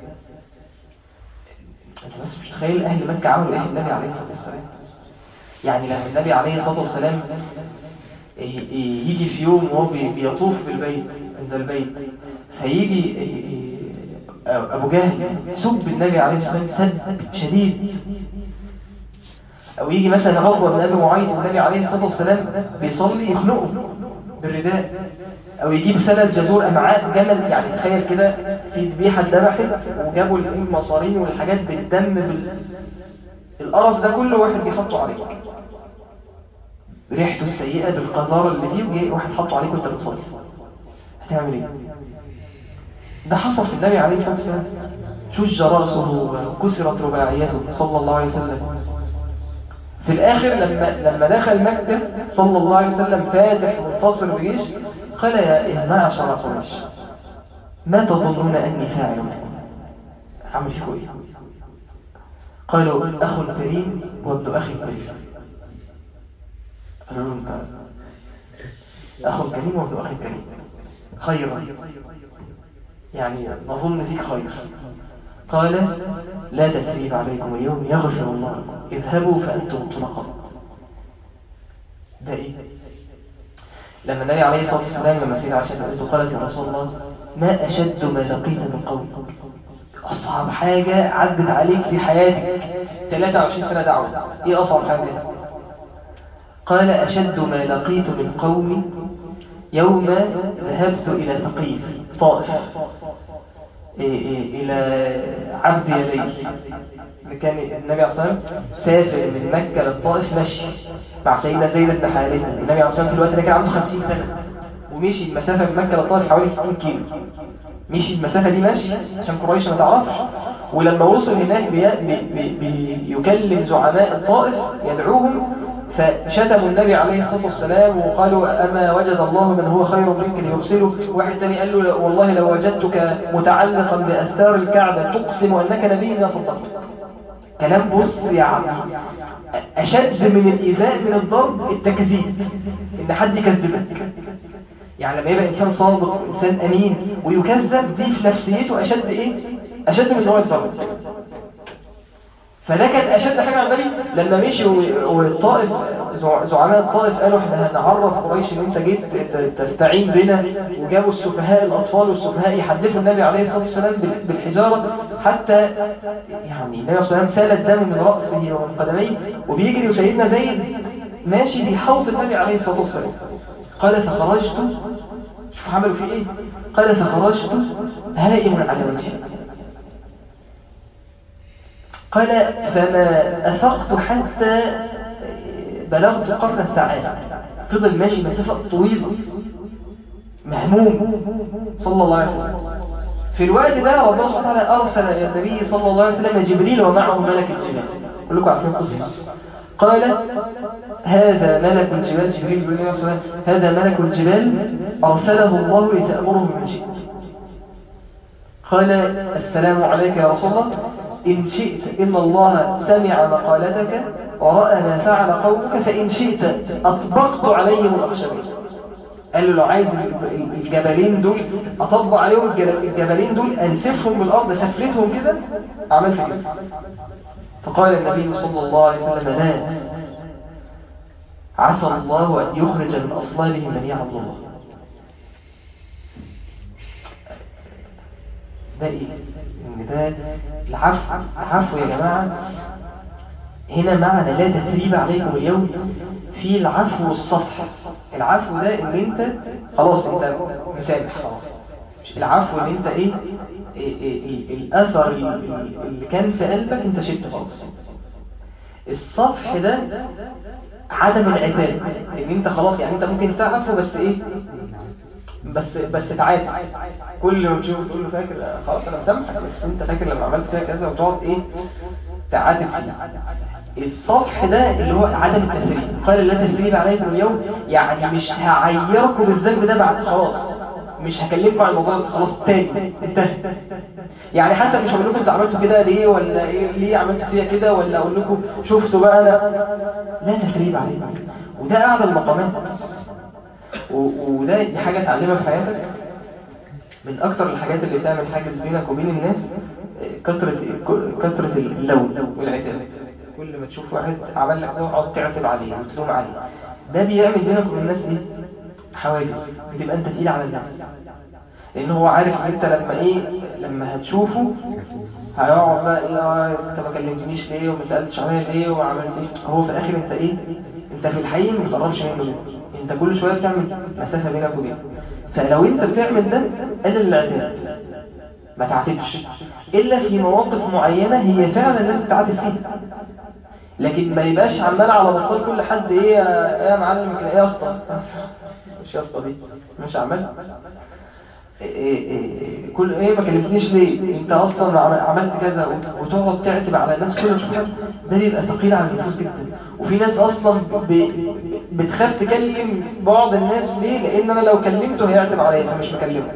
Speaker 1: أنت بس مش تخيل أهل مكة عملوا إيه في النبي عليه الصلاة والسلام يعني لما النبي عليه الصلاة والسلام ي- ي- يجي في يوم وهو بي- بيطوف بالبيت عند البيت فيجي ي- ي- أبو جهل سب النبي عليه الصلاة والسلام سب شديد أو يجي مثلا عقبة بن أبي معيط والنبي عليه الصلاة والسلام بيصلي يخنقه بالرداء أو يجيب سند جزور أمعاء جمل يعني تخيل كده في ذبيحة ذبحت وجابوا المصارين والحاجات بالدم بال... القرف ده كله واحد بيحطه عليك ريحته السيئة بالقذارة اللي فيه وجاي واحد حطه عليك وانت بتصلي هتعمل ايه؟ ده حصل في النبي عليه الصلاة والسلام شج رأسه وكسرت رباعيته صلى الله عليه وسلم في الآخر لما لما دخل مكة صلى الله عليه وسلم فاتح منتصر بجيش قال يا يا معشر قريش ما تظنون أني فاعل بكم؟ عمل فيكم إيه؟ قالوا أخ كريم وابن أخ كريم قالوا له أنت أخ كريم وابن أخ كريم خيرا يعني نظن فيك خير قال لا تثريب عليكم اليوم يغفر الله لكم اذهبوا فأنتم طلقاء ده إيه؟ لما النبي عليه الصلاة والسلام لما سيدة عائشة سألته قالت يا رسول الله ما أشد ما لقيت من قوم أصعب حاجة عدت عليك في حياتك 23 سنة دعوة إيه أصعب حاجة؟ قال أشد ما لقيت من قومي يوم ذهبت إلى ثقيف طائف إيه إيه إلى عبد يديه كان النبي عليه الصلاة والسلام سافر من مكة للطائف مشي مع سيدنا زيد بن حارثة النبي عليه الصلاة والسلام في الوقت ده كان عنده 50 سنة ومشي المسافة من مكة للطائف حوالي 60 كيلو مشي المسافة دي ماشي عشان قريش ما تعرفش ولما وصل هناك بي بي بي بيكلم زعماء الطائف يدعوهم فشتموا النبي عليه الصلاة والسلام وقالوا أما وجد الله من هو خير منك ليرسله واحد تاني قال له والله لو وجدتك متعلقا بأستار الكعبة تقسم أنك نبي ما صدقتك كلام بص يعني أشد من الإيذاء من الضرب التكذيب إن حد يكذبك يعني لما يبقى إنسان صادق إنسان أمين ويكذب دي في نفسيته أشد إيه؟ أشد من هو الضرب فده كانت أشد حاجة على النبي لما مشي والطائف زعماء الطائف قالوا احنا هنعرف قريش ان انت جيت تستعين بنا وجابوا السفهاء الأطفال والسفهاء يحدثوا النبي عليه الصلاة والسلام بالحجارة حتى يعني النبي صلى الله عليه وسلم سال الدم من رأسه ومن قدميه وبيجري وسيدنا زيد ماشي بيحوط النبي عليه الصلاة والسلام قال فخرجت شوف عملوا فيه ايه قال فخرجت هائم على وجهي قال فما أفقت حتى بلغت قرن الساعات فضل ماشي مسافة طويلة مهموم صلى الله عليه وسلم في الوقت ده ربنا سبحانه وتعالى أرسل إلى النبي صلى الله عليه وسلم جبريل ومعه ملك الجبال أقول لكم عارفين قصة قال هذا ملك الجبال جبريل بن الله عليه هذا ملك الجبال أرسله الله لتأمره بما شئت قال السلام عليك يا رسول الله إن شئت إن الله سمع مقالتك ورأى ما فعل قومك فإن شئت أطبقت عليهم الأخشبين قال له لو عايز الجبلين دول أطبق عليهم الجبلين دول أنسفهم بالأرض سفلتهم كده عملت كده فقال النبي صلى الله عليه وسلم لا عسى الله أن يخرج من أصلابهم من يعبد الله ده إيه؟ إن ده العفو العفو يا جماعة هنا معنى لا تثريب عليكم اليوم في العفو والصفح العفو ده ان انت خلاص انت مسامح خلاص العفو ان انت ايه, إيه, إيه, إيه الاثر اللي كان في قلبك انت شلته خلاص الصفح ده عدم العتاب ان انت خلاص يعني انت ممكن تعفو بس ايه بس بس تعاتب كل ما تشوف تقول له فاكر خلاص انا مسامحك بس انت فاكر لما عملت فيها كذا وتقعد ايه تعاتب فيه الصفح ده اللي هو عدم التثريب قال لا تثريب عليكم اليوم يعني مش هعيركم بالذنب ده بعد خلاص مش هكلمكم عن الموضوع ده خلاص تاني انتهى يعني حتى مش هقول لكم انتوا عملتوا كده ليه ولا إيه ليه عملتوا فيها كده ولا اقول لكم شفتوا بقى انا لا تثريب عليكم وده اعلى المقامات وده دي حاجه تعلمها في حياتك من اكثر الحاجات اللي تعمل حاجز بينك وبين الناس كثرة كثرة اللوم والعتاب كل ما تشوف واحد عمل لك ده تقعد تعتب عليه وتلوم عليه ده بيعمل بينك وبين الناس ايه حواجز بتبقى انت تقيل على الناس لان هو عارف ان انت لما ايه لما هتشوفه هيقعد بقى ايه انت ما كلمتنيش ليه وما سالتش عليا ليه وعملت ايه هو في الاخر انت ايه انت في الحقيقه ما بتقربش منه ليه انت كل شويه بتعمل مسافه بينك وبينه فلو انت بتعمل ده قلل العتاب ما تعاتبش إلا في مواقف معينة هي فعلا لازم تعاتب فيها لكن ما يبقاش عمال على بطال كل حد ايه ايه يا معلم كده ايه يا اسطى مش يا اسطى دي مش عمال إيه إيه كل ايه ما كلمتنيش ليه انت اصلا عملت كذا وتقعد تعتب على الناس كل شويه ده بيبقى ثقيل على النفوس جدا وفي ناس اصلا بتخاف تكلم بعض الناس ليه لان انا لو كلمته هيعتب عليا فمش مكلمه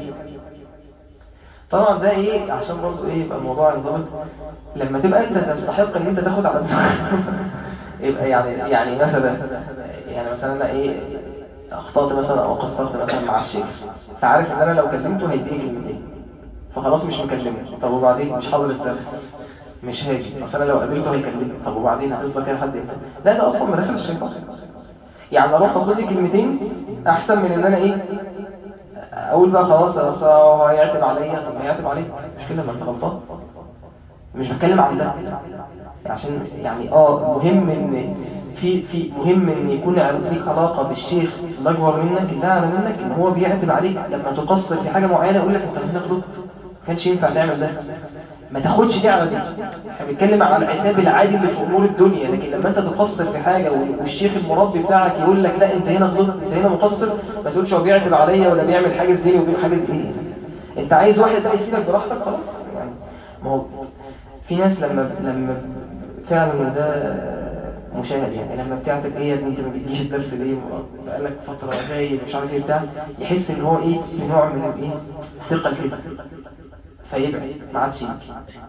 Speaker 1: طبعا ده ايه عشان برضو ايه يبقى الموضوع ينضبط لما تبقى انت تستحق ان انت تاخد على يبقى يعني يعني مثلا يعني مثلا انا ايه اخطأت مثلا او قصرت مثلا مع الشيخ فعارف ان انا لو كلمته هيديني كلمتين فخلاص مش مكلمه طب وبعدين مش حاضر الدرس مش هاجي اصل انا لو قابلته هيكلمني طب وبعدين هتفضل كده لحد امتى لا ده اصلا مداخل الشيطان يعني اروح اخد لي كلمتين احسن من ان انا ايه اقول بقى خلاص اصل هو هيعتب عليا طب ما يعتب عليك مش كده ما انت غلطان مش بتكلم عن ده عشان يعني اه مهم ان في في مهم ان يكون ليك علاقه بالشيخ الاكبر منك اللي اعلى منك ان هو بيعتب عليك لما تقصر في حاجه معينه يقول لك انت هنا غلطت ما كانش ينفع تعمل ده ما تاخدش دي على دي احنا بنتكلم على العتاب العادي اللي في امور الدنيا لكن لما انت تقصر في حاجه والشيخ المربي بتاعك يقول لك لا انت هنا غلطت انت هنا مقصر ما تقولش هو بيعتب عليا ولا بيعمل حاجه زي وبيعمل حاجه زي انت عايز واحد زي يفيدك براحتك خلاص يعني ما هو في ناس لما لما فعلا ده مشاهد يعني لما بتاعتك ايه يا ابني انت ما بتجيش الدرس ليه بقالك فتره غايب مش عارف ايه بتاع يحس ان هو ايه بنوع من الايه ثقه كده فيبعد ما عادش يجي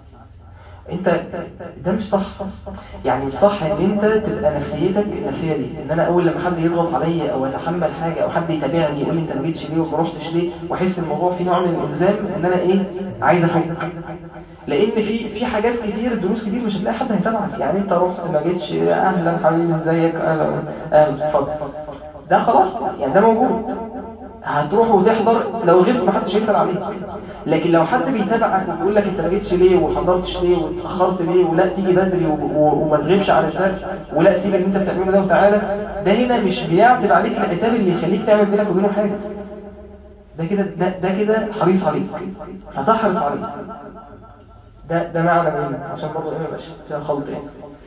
Speaker 1: انت ده مش صح يعني مش صح ان انت تبقى نفسيتك النفسيه دي ان انا اول لما حد يضغط عليا او اتحمل حاجه او حد يتابعني يقول لي انت ما جيتش ليه وما رحتش ليه واحس الموضوع فيه نوع من الالزام ان انا ايه عايز افك لان في في حاجات كتير دروس كتير مش هتلاقي حد هيتابعك يعني انت رحت ما جيتش اهلا حبيبي ازيك اهلا اهلا اتفضل ده خلاص يعني ده موجود هتروح وتحضر لو غبت محدش هيسأل عليك لكن لو حد بيتابعك وبيقول لك انت ما جيتش ليه وحضرتش ليه واتاخرت ليه ولا تيجي بدري وما تغيبش على الدرس ولا سيب اللي انت بتعمله ده وتعالى ده هنا مش بيعتب عليك العتاب اللي يخليك تعمل بينك وبينه حاجه ده كده ده, ده كده حريص عليك فتحرص عليك ده ده معنى مهم عشان برضه ايه ما يبقاش فيها خلط ايه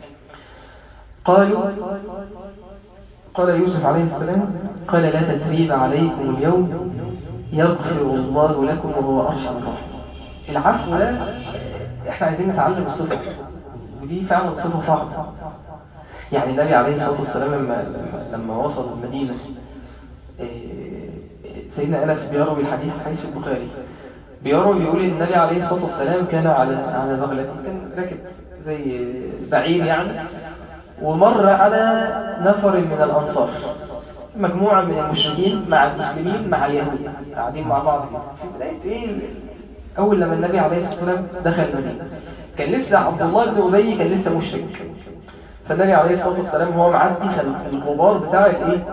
Speaker 1: قالوا قال يوسف عليه السلام قال لا تثريب عليكم اليوم يغفر الله لكم وهو أرحم الراحمين العفو ده احنا عايزين نتعلم الصفة ودي فعلا صفة صعبة يعني النبي عليه الصلاة والسلام لما, لما وصل المدينة سيدنا أنس بيروي الحديث حديث البخاري بيروي بيقول إن النبي عليه الصلاة والسلام كان على على بغلة كان راكب زي بعير يعني ومر على نفر من الأنصار مجموعة من المشركين مع المسلمين مع اليهود قاعدين مع بعض كده. في بداية إيه أول لما النبي عليه الصلاة والسلام دخل المدينة كان لسه عبد الله بن أبي كان لسه مشرك فالنبي عليه الصلاة والسلام هو معدي فالغبار بتاع الايه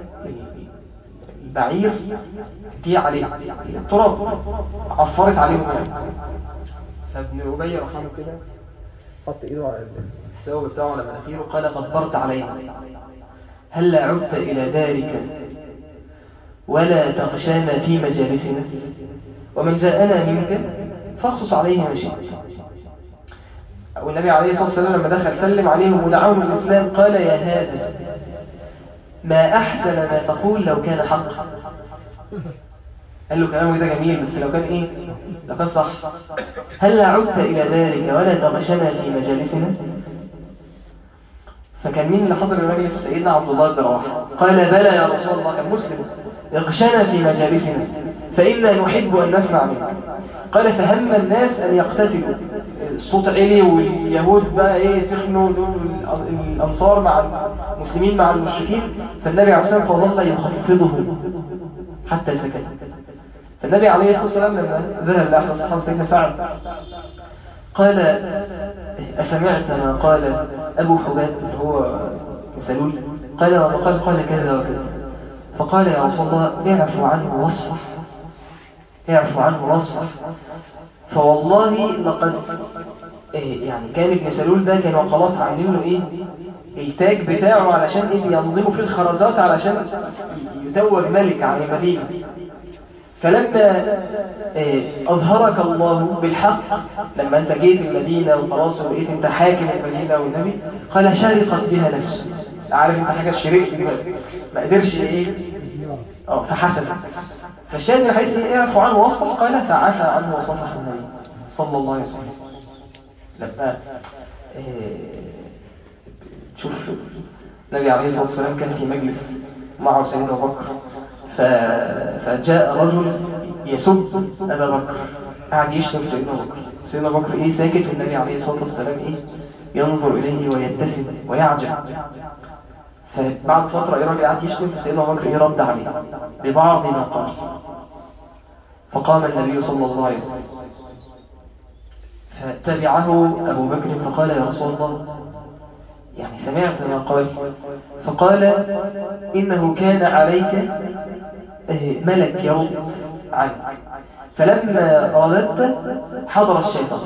Speaker 1: البعير جه عليه التراب عفرت عليه الماء فابن أبي رحمه كده حط ايده على الثوب بتاعه على مناخيره قال غبرت علينا هل عدت إلى دارك ولا تغشانا في مجالسنا ومن جاءنا منك فاخصص عليه ما شئت والنبي عليه الصلاة والسلام لما دخل سلم عليهم ودعاهم الإسلام قال يا هذا ما أحسن ما تقول لو كان حقا قال له كلامه ده جميل بس لو كان إيه لو كان صح هل عدت إلى ذلك ولا تغشنا في مجالسنا فكان مين اللي حضر المجلس سيدنا عبد الله بن رواحه قال بلى يا رسول الله كان مسلم اغشنا في مجالسنا فإنا نحب أن نسمع منك قال فهم الناس أن يقتتلوا الصوت علي واليهود بقى ايه سخنوا دول الأنصار مع المسلمين مع المشركين فالنبي عليه الصلاة والسلام فظل يخفضهم حتى سكت فالنبي عليه الصلاة والسلام لما ذهب لأحد الصحابة سيدنا سعد قال أسمعت ما قال أبو حباب اللي هو سلول قال ما قال قال كذا وكذا فقال يا رسول الله اعفو عنه واصفح اعفو عنه واصفح فوالله لقد إيه يعني كان ابن سلول ده كانوا خلاص عاملين له ايه التاج بتاعه علشان ايه ينظموا فيه الخرزات علشان يتوج ملك عن المدينة فلما إيه أظهرك الله بالحق لما أنت جيت المدينة وخلاص وبقيت أنت حاكم المدينة والنبي قال شارقت بها نفسه عارف أنت حاجة الشريك ما قدرش إيه اه فحسن فالشاهد من حيث اعفو عنه واصفح قال فعفى عنه وصفح النبي صلى الله عليه وسلم لما تشوف النبي عليه الصلاة والسلام كان في مجلس معه سيدنا بكر فجاء رجل يسب أبا بكر قاعد يشتم سيدنا بكر سيدنا بكر إيه ساكت والنبي عليه الصلاة والسلام إيه ينظر إليه ويبتسم ويعجب فبعد فترة إيه راجل قاعد يشتم فسيدنا بكر إيه رد عليه ببعض ما قال فقام النبي صلى الله عليه وسلم فتبعه أبو بكر فقال يا رسول الله يعني سمعت ما قال فقال إنه كان عليك ملك يرد عنك فلما رددت حضر الشيطان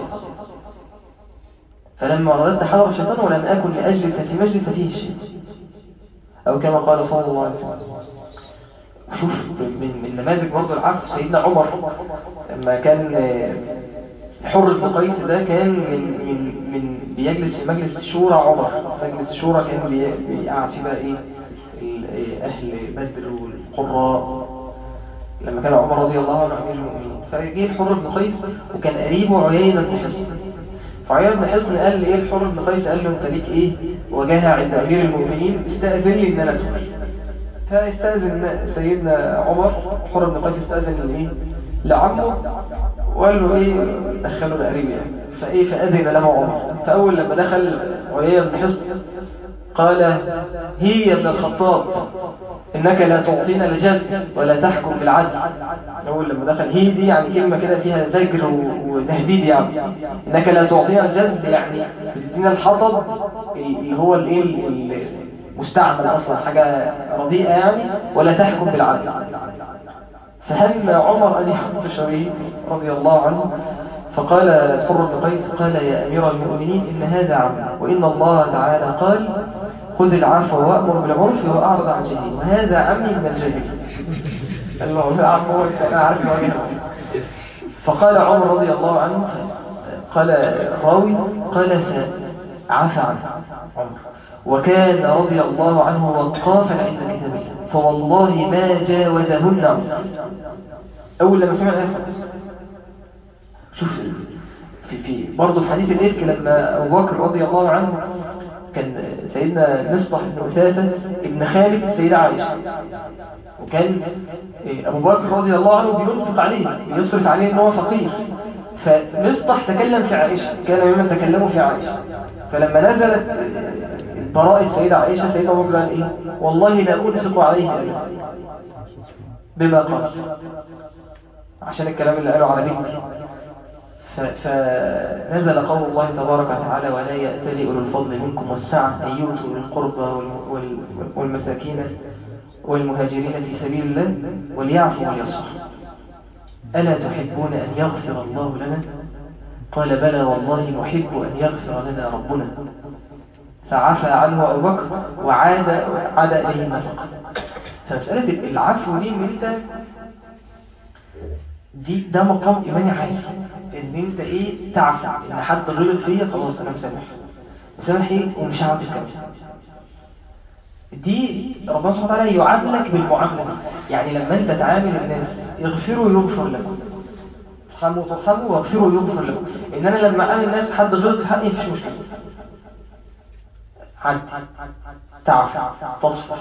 Speaker 1: فلما رددت حضر الشيطان ولم أكن لأجلس في مجلس فيه الشيطان أو كما قال صلى الله عليه وسلم شوف من, من نماذج برضه العفو سيدنا عمر لما كان حر بن قيس ده كان من من من بيجلس في مجلس الشورى عمر مجلس الشورى كان بيقعد فيه بقى ايه اهل بدر والقراء لما كان عمر رضي الله عنه امير المؤمنين فجه الحر بن قيس وكان قريبه عيينة بن حصن فعيينة بن حصن قال لايه الحر بن قيس قال له انت ليك ايه وجاهه عند امير المؤمنين استاذن لي ان انا ادخل فاستاذن سيدنا عمر حر بن قيس استاذن لايه لعمه وقال له ايه دخله لقريب يعني فايه فاذن له عمر فاول لما دخل عيينة بن حصن قال هي يا ابن الخطاب إنك لا تعطينا الجز ولا تحكم بالعدل أول لما دخل هي دي يعني كلمة كده فيها زجر وتهديد يعني إنك لا تعطينا الجز يعني بتدينا الحطب اللي هو الايه المستعمل أصلا حاجة رديئة يعني ولا تحكم بالعدل فهم عمر أن يحط شريه رضي الله عنه فقال الحر بن قيس قال يا أمير المؤمنين إن هذا عمل وإن الله تعالى قال خذ العفو وأمر بالعرف وأعرض عن جهيل وهذا عمي من الجهيل قال له عفو أنا عارف وجهه فقال عمر رضي الله عنه قال راوي قال فعفى عنه عمر وكان رضي الله عنه وقافا عند كتاب الله فوالله ما جاوزهن عمر أول لما سمع الآية شوف في في برضه في حديث الإفك لما أبو بكر رضي الله عنه كان سيدنا مصطح بن وثاثة ابن ابن خالد السيدة عائشة وكان إيه، أبو بكر رضي الله عنه بينفق عليه بيصرف عليه إن هو فقير فمصطح تكلم في عائشة كان ممن تكلموا في عائشة فلما نزلت براءة السيدة عائشة سيدة أبو بكر قال إيه والله لا أنفق عليه أبدا بما قال عشان الكلام اللي قاله على بنتي ف- فنزل قول الله تبارك وتعالى ولا يأتلي أولو الفضل منكم والسعة أن يؤتوا أولي القربى والم- وال- والمساكين والمهاجرين في سبيل الله وليعفوا وليصفحوا ألا تحبون أن يغفر الله لنا قال بلى والله نحب أن يغفر لنا ربنا فعفى عنه أبو بكر وعاد عاد إليه النفقة فمسألة العفو دي إن أنت دي ده مقام إيماني عالي إن أنت إيه تعفو إن حد غلط فيا خلاص أنا مسامح مسامح إيه ومش هعمل كده دي ربنا سبحانه وتعالى يعاملك بالمعاملة دي يعني لما أنت تعامل الناس يغفروا يغفر لكم ترحموا ترحموا واغفروا يغفر لكم إن أنا لما أعامل الناس حد غلط في حقي مفيش مشكلة عد تعفو تصفح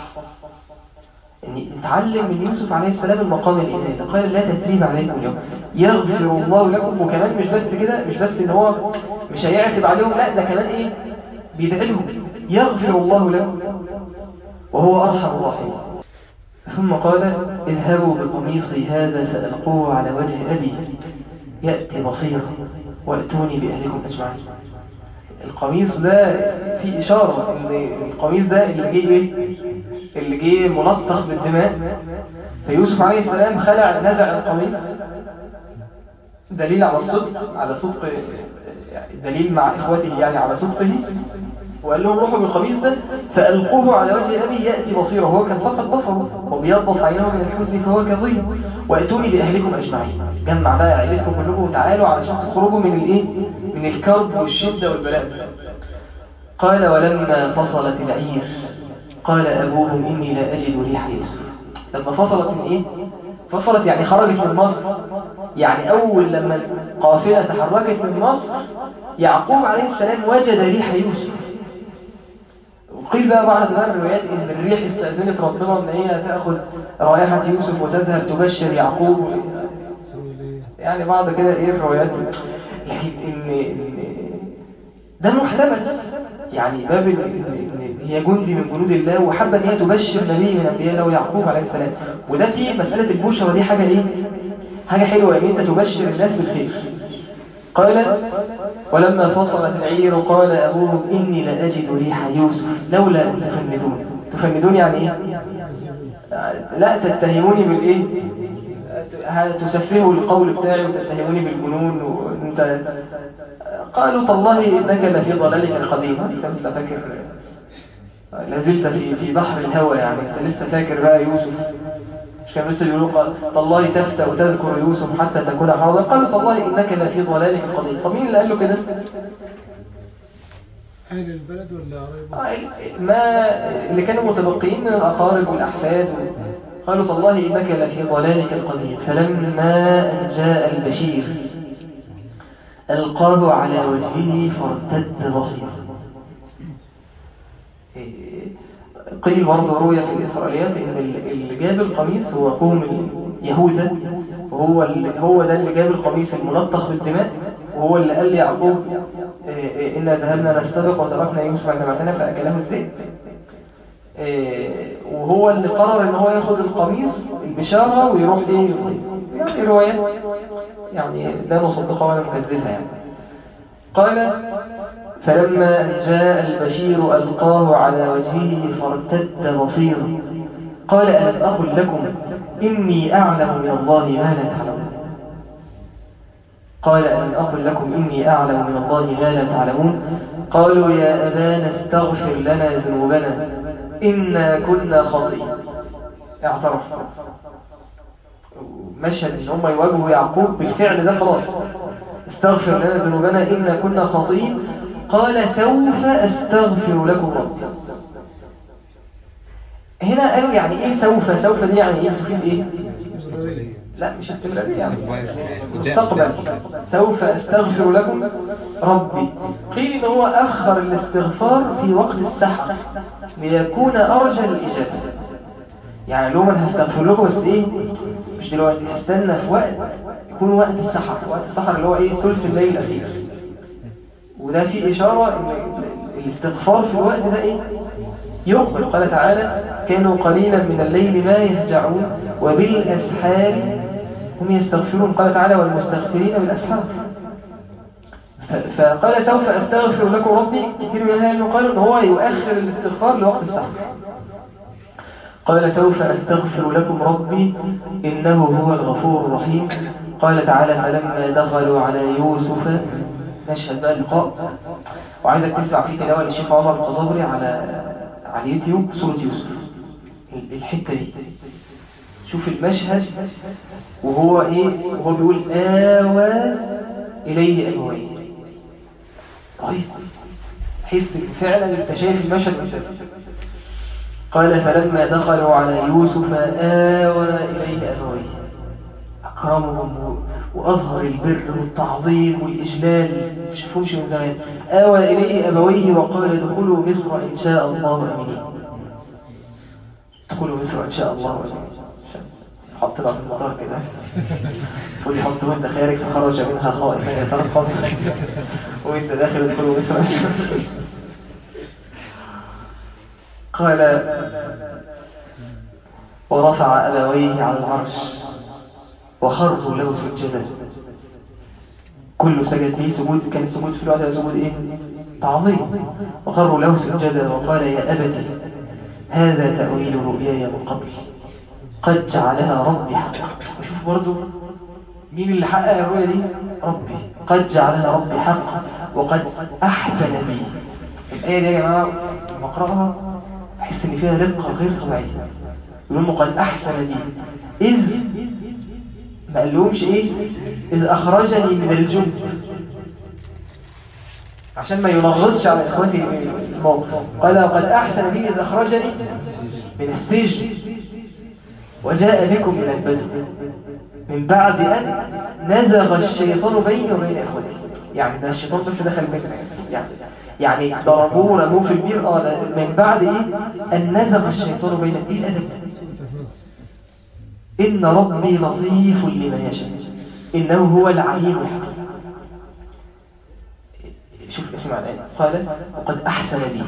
Speaker 1: يعني نتعلم من يوسف عليه السلام المقام الإيماني قال لا تثريب عليكم اليوم يغفر الله لكم وكمان مش بس كده مش بس ان هو مش هيعتب عليهم لا ده كمان ايه بيدعي لهم يغفر الله لكم وهو أرحم الراحمين ثم قال اذهبوا بقميصي هذا فألقوه على وجه أبي يأتي بصيرا وأتوني بأهلكم أجمعين القميص ده فيه إشارة إن القميص ده اللي جه إيه؟ اللي جه ملطخ بالدماء فيوسف عليه السلام خلع نزع القميص دليل على الصدق على صدق دليل مع إخوته يعني على صدقه وقال لهم روحوا بالقميص ده فألقوه على وجه أبي يأتي بصيره هو كان فقط بصره وبيضف عينه من الحزن فهو كظيم وأتوني بأهلكم أجمعين جمع بقى عيلتكم كلكم وتعالوا علشان تخرجوا من الإيه من الكرب والشدة والبلاء قال ولما فصلت العير قال أبوهم إني لا أجد ريح يوسف لما فصلت من إيه فصلت يعني خرجت من مصر يعني أول لما القافلة تحركت من مصر يعقوب عليه السلام وجد ريح يوسف وقيل بقى بعض بقى الروايات ان الريح استأذنت ربنا ان هي تأخذ رائحة يوسف وتذهب تبشر يعقوب يعني بعض كده ايه الروايات لكن ان إن ده محتمل يعني باب ال- إن هي جندي من جنود الله وحابه ان هي تبشر نبي من انبياء الله يعقوب عليه السلام وده في مساله البشرى دي حاجه ايه حاجه حلوه ان انت تبشر الناس بالخير قال ولما فصلت العير قال أبوهم إني لأجد ريح يوسف لولا أن تفندون تفندون يعني إيه؟ لا تتهموني بالإيه؟ تسفهوا القول بتاعي وتتهموني بالجنون وانت قالوا تالله إنك لفي ضلالك القديم أنت لسه فاكر لازلت في في بحر الهوى يعني أنت لسه فاكر بقى يوسف مش كان لسه بيقولوا قال تالله تفتأ وتذكر يوسف حتى تكون حاضر قالوا تالله إنك لفي ضلالك القديم طب مين اللي قال له كده؟
Speaker 2: أهل البلد ولا قرايبه؟
Speaker 1: آه، ما اللي كانوا متبقيين من الأقارب والأحفاد قالوا تالله إنك لفي ضلالك القديم فلما أن جاء البشير ألقاه على وجهه فارتد بصيرا إيه، قيل برضه روية في الإسرائيليات إن اللي جاب القميص هو قوم يهوذا وهو اللي هو ده اللي جاب القميص الملطخ بالدماء وهو اللي قال ليعقوب إيه، إيه، إنا ذهبنا نستبق وتركنا يوسف عند معتنا فأكله الذئب إيه، وهو اللي قرر ان هو ياخد القميص البشارة ويروح ايه يعني رواية يعني لا نصدقها ولا نكذبها يعني قال فلما أن جاء البشير ألقاه على وجهه فارتد بصيرا قال ألم أقل لكم إني أعلم من الله ما لا تعلمون قال ألم أقل لكم إني أعلم من الله ما لا تعلمون قالوا يا أبانا استغفر لنا ذنوبنا إنا كنا خاطئين اعترف مشهد ان هم يواجهوا يعقوب بالفعل ده خلاص استغفر لنا ذنوبنا إنا كنا خاطئين قال سوف أستغفر لكم ربي هنا قالوا يعني ايه سوف سوف دي يعني ايه بتفيد ايه لا مش استمرارية يعني مستقبل سوف استغفر لكم ربي قيل ان هو اخر الاستغفار في وقت السحر ليكون ارجى الاجابة يعني لو من هستغفر لكم بس ايه مش دلوقتي هستنى في وقت يكون وقت السحر وقت السحر اللي هو ايه ثلث الليل الاخير وده في اشارة ان الاستغفار في الوقت ده ايه يقبل قال تعالى كانوا قليلا من الليل ما يهجعون وبالأسحار هم يستغفرون قال تعالى والمستغفرين بالأسحار ف- فقال سوف أستغفر لكم ربي كثير من أهل العلم قالوا أن هو يؤخر الاستغفار لوقت السحر قال سوف أستغفر لكم ربي إنه هو الغفور الرحيم قال تعالى فلما دخلوا على يوسف مشهد بقى اللقاء وعايزك تسمع فيه تلاوة للشيخ عمر القصبري على على اليوتيوب سورة يوسف الحتة دي شوف المشهد وهو ايه وهو بيقول آوى إليه أبويه رهيب حس إن فعلا انت شايف المشهد قدامك. قال فلما دخلوا على يوسف آوى إليه أبويه أكرمهم و- وأظهر البر والتعظيم والإجلال مش فهمش من زمان آوى إليه أبويه وقال ادخلوا مصر إن شاء الله أمنين ادخلوا مصر إن شاء الله أمنين حطنا في المطار كده المفروض يحط وانت خارج فخرج منها خائفا يترقب وانت داخل ادخلوا مصر إن شاء الله قال ورفع أبويه على العرش وخروا له سجدا كل سجد فيه سجود كان السجود في الوقت ده سجود ايه تعظيم وخروا له سجدا وقال يا أبتي هذا تأويل رؤياي من قبل قد جعلها ربي حقا وشوف برضو مين اللي حقق الرؤيا دي ربي قد جعلها ربي حقا وقد أحسن بي الآية دي يا جماعة لما أقرأها أحس إن فيها رقة غير طبيعية يقول لهم قد أحسن بي إذ ما قالهمش ايه اذ اخرجني من الجب عشان ما ينغصش على اخواتي الموقف قال وقد احسن بي اذ اخرجني من السجن وجاء بكم من البدو من بعد ان نزغ الشيطان بيني وبين اخوتي يعني ده الشيطان بس دخل بيننا يعني يعني ضربوه رموه في البير اه ده من بعد ايه ان نزغ الشيطان بين ايه الادب ده؟ إن ربي لطيف لمن يشاء إنه هو العليم الحكيم شوف اسمع الآية قال وقد أحسن بي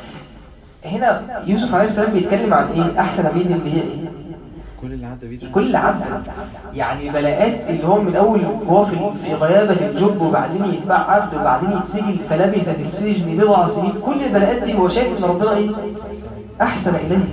Speaker 1: هنا يوسف عليه السلام بيتكلم عن إيه أحسن بي دي اللي هي إيه
Speaker 3: كل اللي عدى بيه
Speaker 1: كل عبد يعني بلاءات اللي هو من أول هو في في غيابة الجب وبعدين يتباع عبد وبعدين يتسجن فلبث في السجن بضع سنين كل البلاءات دي هو شايف إن ربنا إيه أحسن إليه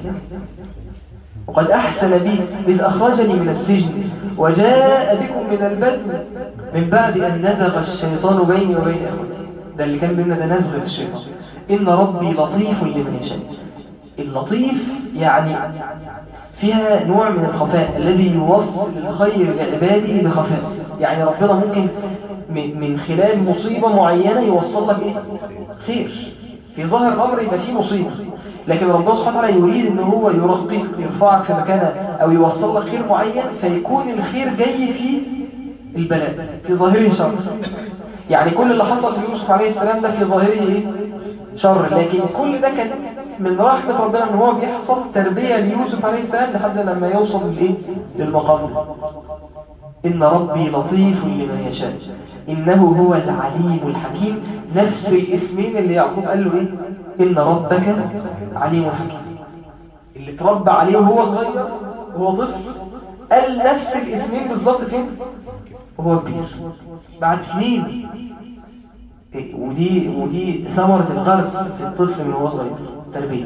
Speaker 1: وقد أحسن بي إذ أخرجني من السجن وجاء بكم من البدو من بعد أن نزغ الشيطان بيني وبين أخوتي ده اللي كان بيننا ده نزغ الشيطان إن ربي لطيف لمن يشاء اللطيف يعني فيها نوع من الخفاء الذي يوصل الخير لعباده بخفاء يعني ربنا ممكن من من خلال مصيبة معينة يوصل لك إيه؟ خير في ظاهر الأمر يبقى فيه مصيبة لكن ربنا سبحانه وتعالى يريد ان هو يرقيك يرفعك في مكانه او يوصل لك خير معين فيكون الخير جاي في البلاء في ظاهره شر يعني كل اللي حصل ليوسف عليه السلام ده في ظاهره ايه شر لكن كل ده كان من رحمة ربنا ان هو بيحصل تربية ليوسف عليه السلام لحد لما يوصل للايه للمقام ده إن ربي لطيف لمن يشاء إنه هو العليم الحكيم نفس الاسمين اللي يعقوب قال له إيه إن ربك عليم حكيم اللي تربى عليه وهو صغير وهو طفل قال نفس الاسمين بالظبط فين وهو كبير بعد سنين إيه، ودي ودي ثمرة الغرس في الطفل من وهو صغير تربية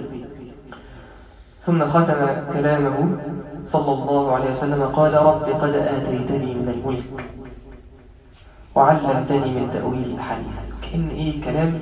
Speaker 1: ثم ختم كلامه صلى الله عليه وسلم قال رب قد آتيتني من الملك وعلمتني من تأويل الحديث كأن إيه كلام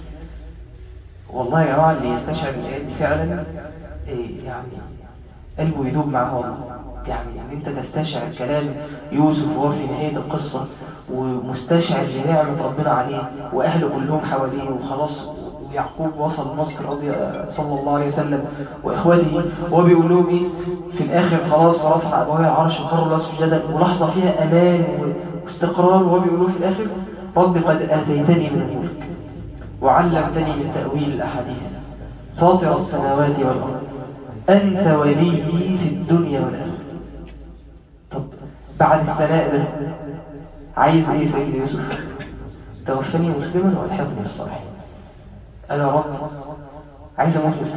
Speaker 1: والله يا جماعة اللي يستشعر الآيات دي فعلا إيه يعني قلبه يدوب معاه والله يعني ان انت تستشعر كلام يوسف وهو في نهاية القصة ومستشعر لنعمة ربنا عليه واهله كلهم حواليه وخلاص يعقوب وصل مصر رضي صلى الله عليه وسلم وإخوته وهو بيقول لهم إيه في الآخر خلاص رفع أبواب العرش وخروا له سجدا ولحظة فيها أمان واستقرار وهو بيقول له في الآخر رب قد آتيتني من الملك وعلمتني من تأويل الأحاديث فاطر السماوات والأرض أنت ولي في الدنيا والآخرة طب بعد الثناء ده عايز ايه سيدنا يوسف توفني مسلما والحقني بالصالحين انا يا رب عايز اموت مسلم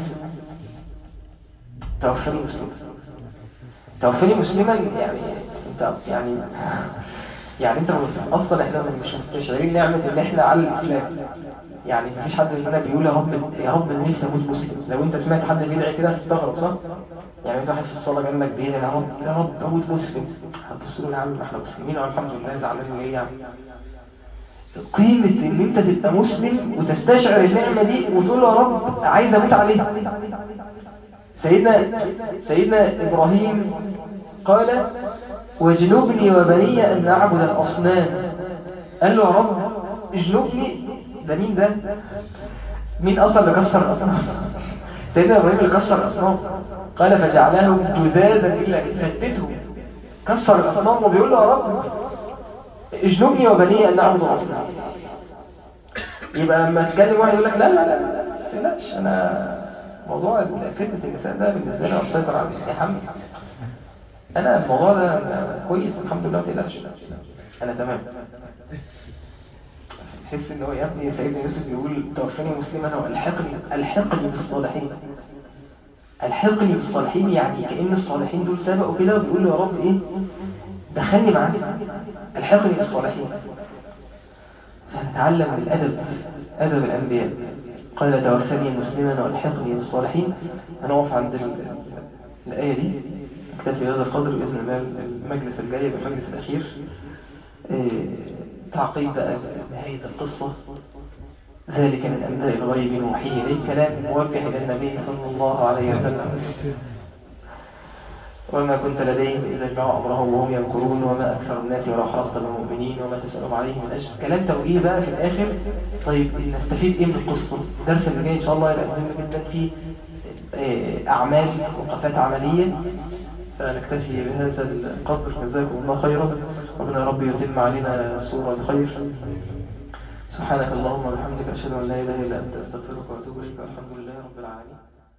Speaker 1: توفني مسلما توفني مسلما يعني انت يعني يعني انت اصلا احنا مش مستشعرين نعمه ان احنا على الاسلام يعني مفيش حد مننا بيقول يا رب يا رب انا نفسي اموت مسلم لو انت سمعت حد بيدعي كده هتستغرب صح يعني انت واحد في الصلاه جنبك بيدعي يا رب يا رب اموت مسلم هتبص له يا عم احنا مسلمين والحمد لله زعلان ليه يعني قيمة ان انت تبقى مسلم وتستشعر النعمة دي وتقول له يا رب عايز اموت عليها سيدنا سيدنا ابراهيم قال واجنبني وبني ان نعبد الاصنام قال له يا رب اجنبني ده مين ده مين اصلا اللي كسر الاصنام سيدنا ابراهيم اللي كسر الاصنام قال فجعلهم جذاذا الا فتته كسر الاصنام وبيقول له يا رب اجنبني وبني ان نعبد الاصنام يبقى لما تكلم واحد يقول لك لا لا لا لا تقلقش انا موضوع فتنه النساء ده بالنسبه لي مسيطر عليه يا حمد انا الموضوع ده كويس الحمد لله ما تقلقش انا تمام تحس ان هو يا ابني سيدنا يوسف بيقول توفني مسلما والحقني الحقني بالصالحين الحقني بالصالحين يعني كأن الصالحين دول سبقوا كده وبيقول له يا رب ايه دخلني معاك الحقني بالصالحين فنتعلم الأدب أدب الأنبياء قال توفني مسلما والحقني بالصالحين هنقف عند ال- الآية دي اكتفي بهذا القدر بإذن الله المجلس الجاي بالمجلس الأخير إيه، تعقيب بقى نهاية القصة ذلك من أنباء الغيب نوحيه إليه كلام موجه إلى النبي صلى الله عليه وسلم وما كنت لديهم إذا جمعوا أمرهم وهم يمكرون وما أكثر الناس ولو حرصت بالمؤمنين وما تسألهم عليه من أجل كلام توجيه بقى في الآخر طيب نستفيد إيه من القصة الدرس اللي جاي إن شاء الله يبقى مهم جدا في آه، أعمال وقفات عملية فنكتفي بهذا القدر جزاكم الله خيرا ربنا يا رب يتم علينا الصورة الخير سبحانك اللهم وبحمدك أشهد أن لا إله إلا أنت أستغفرك وأتوب إليك والحمد لله رب العالمين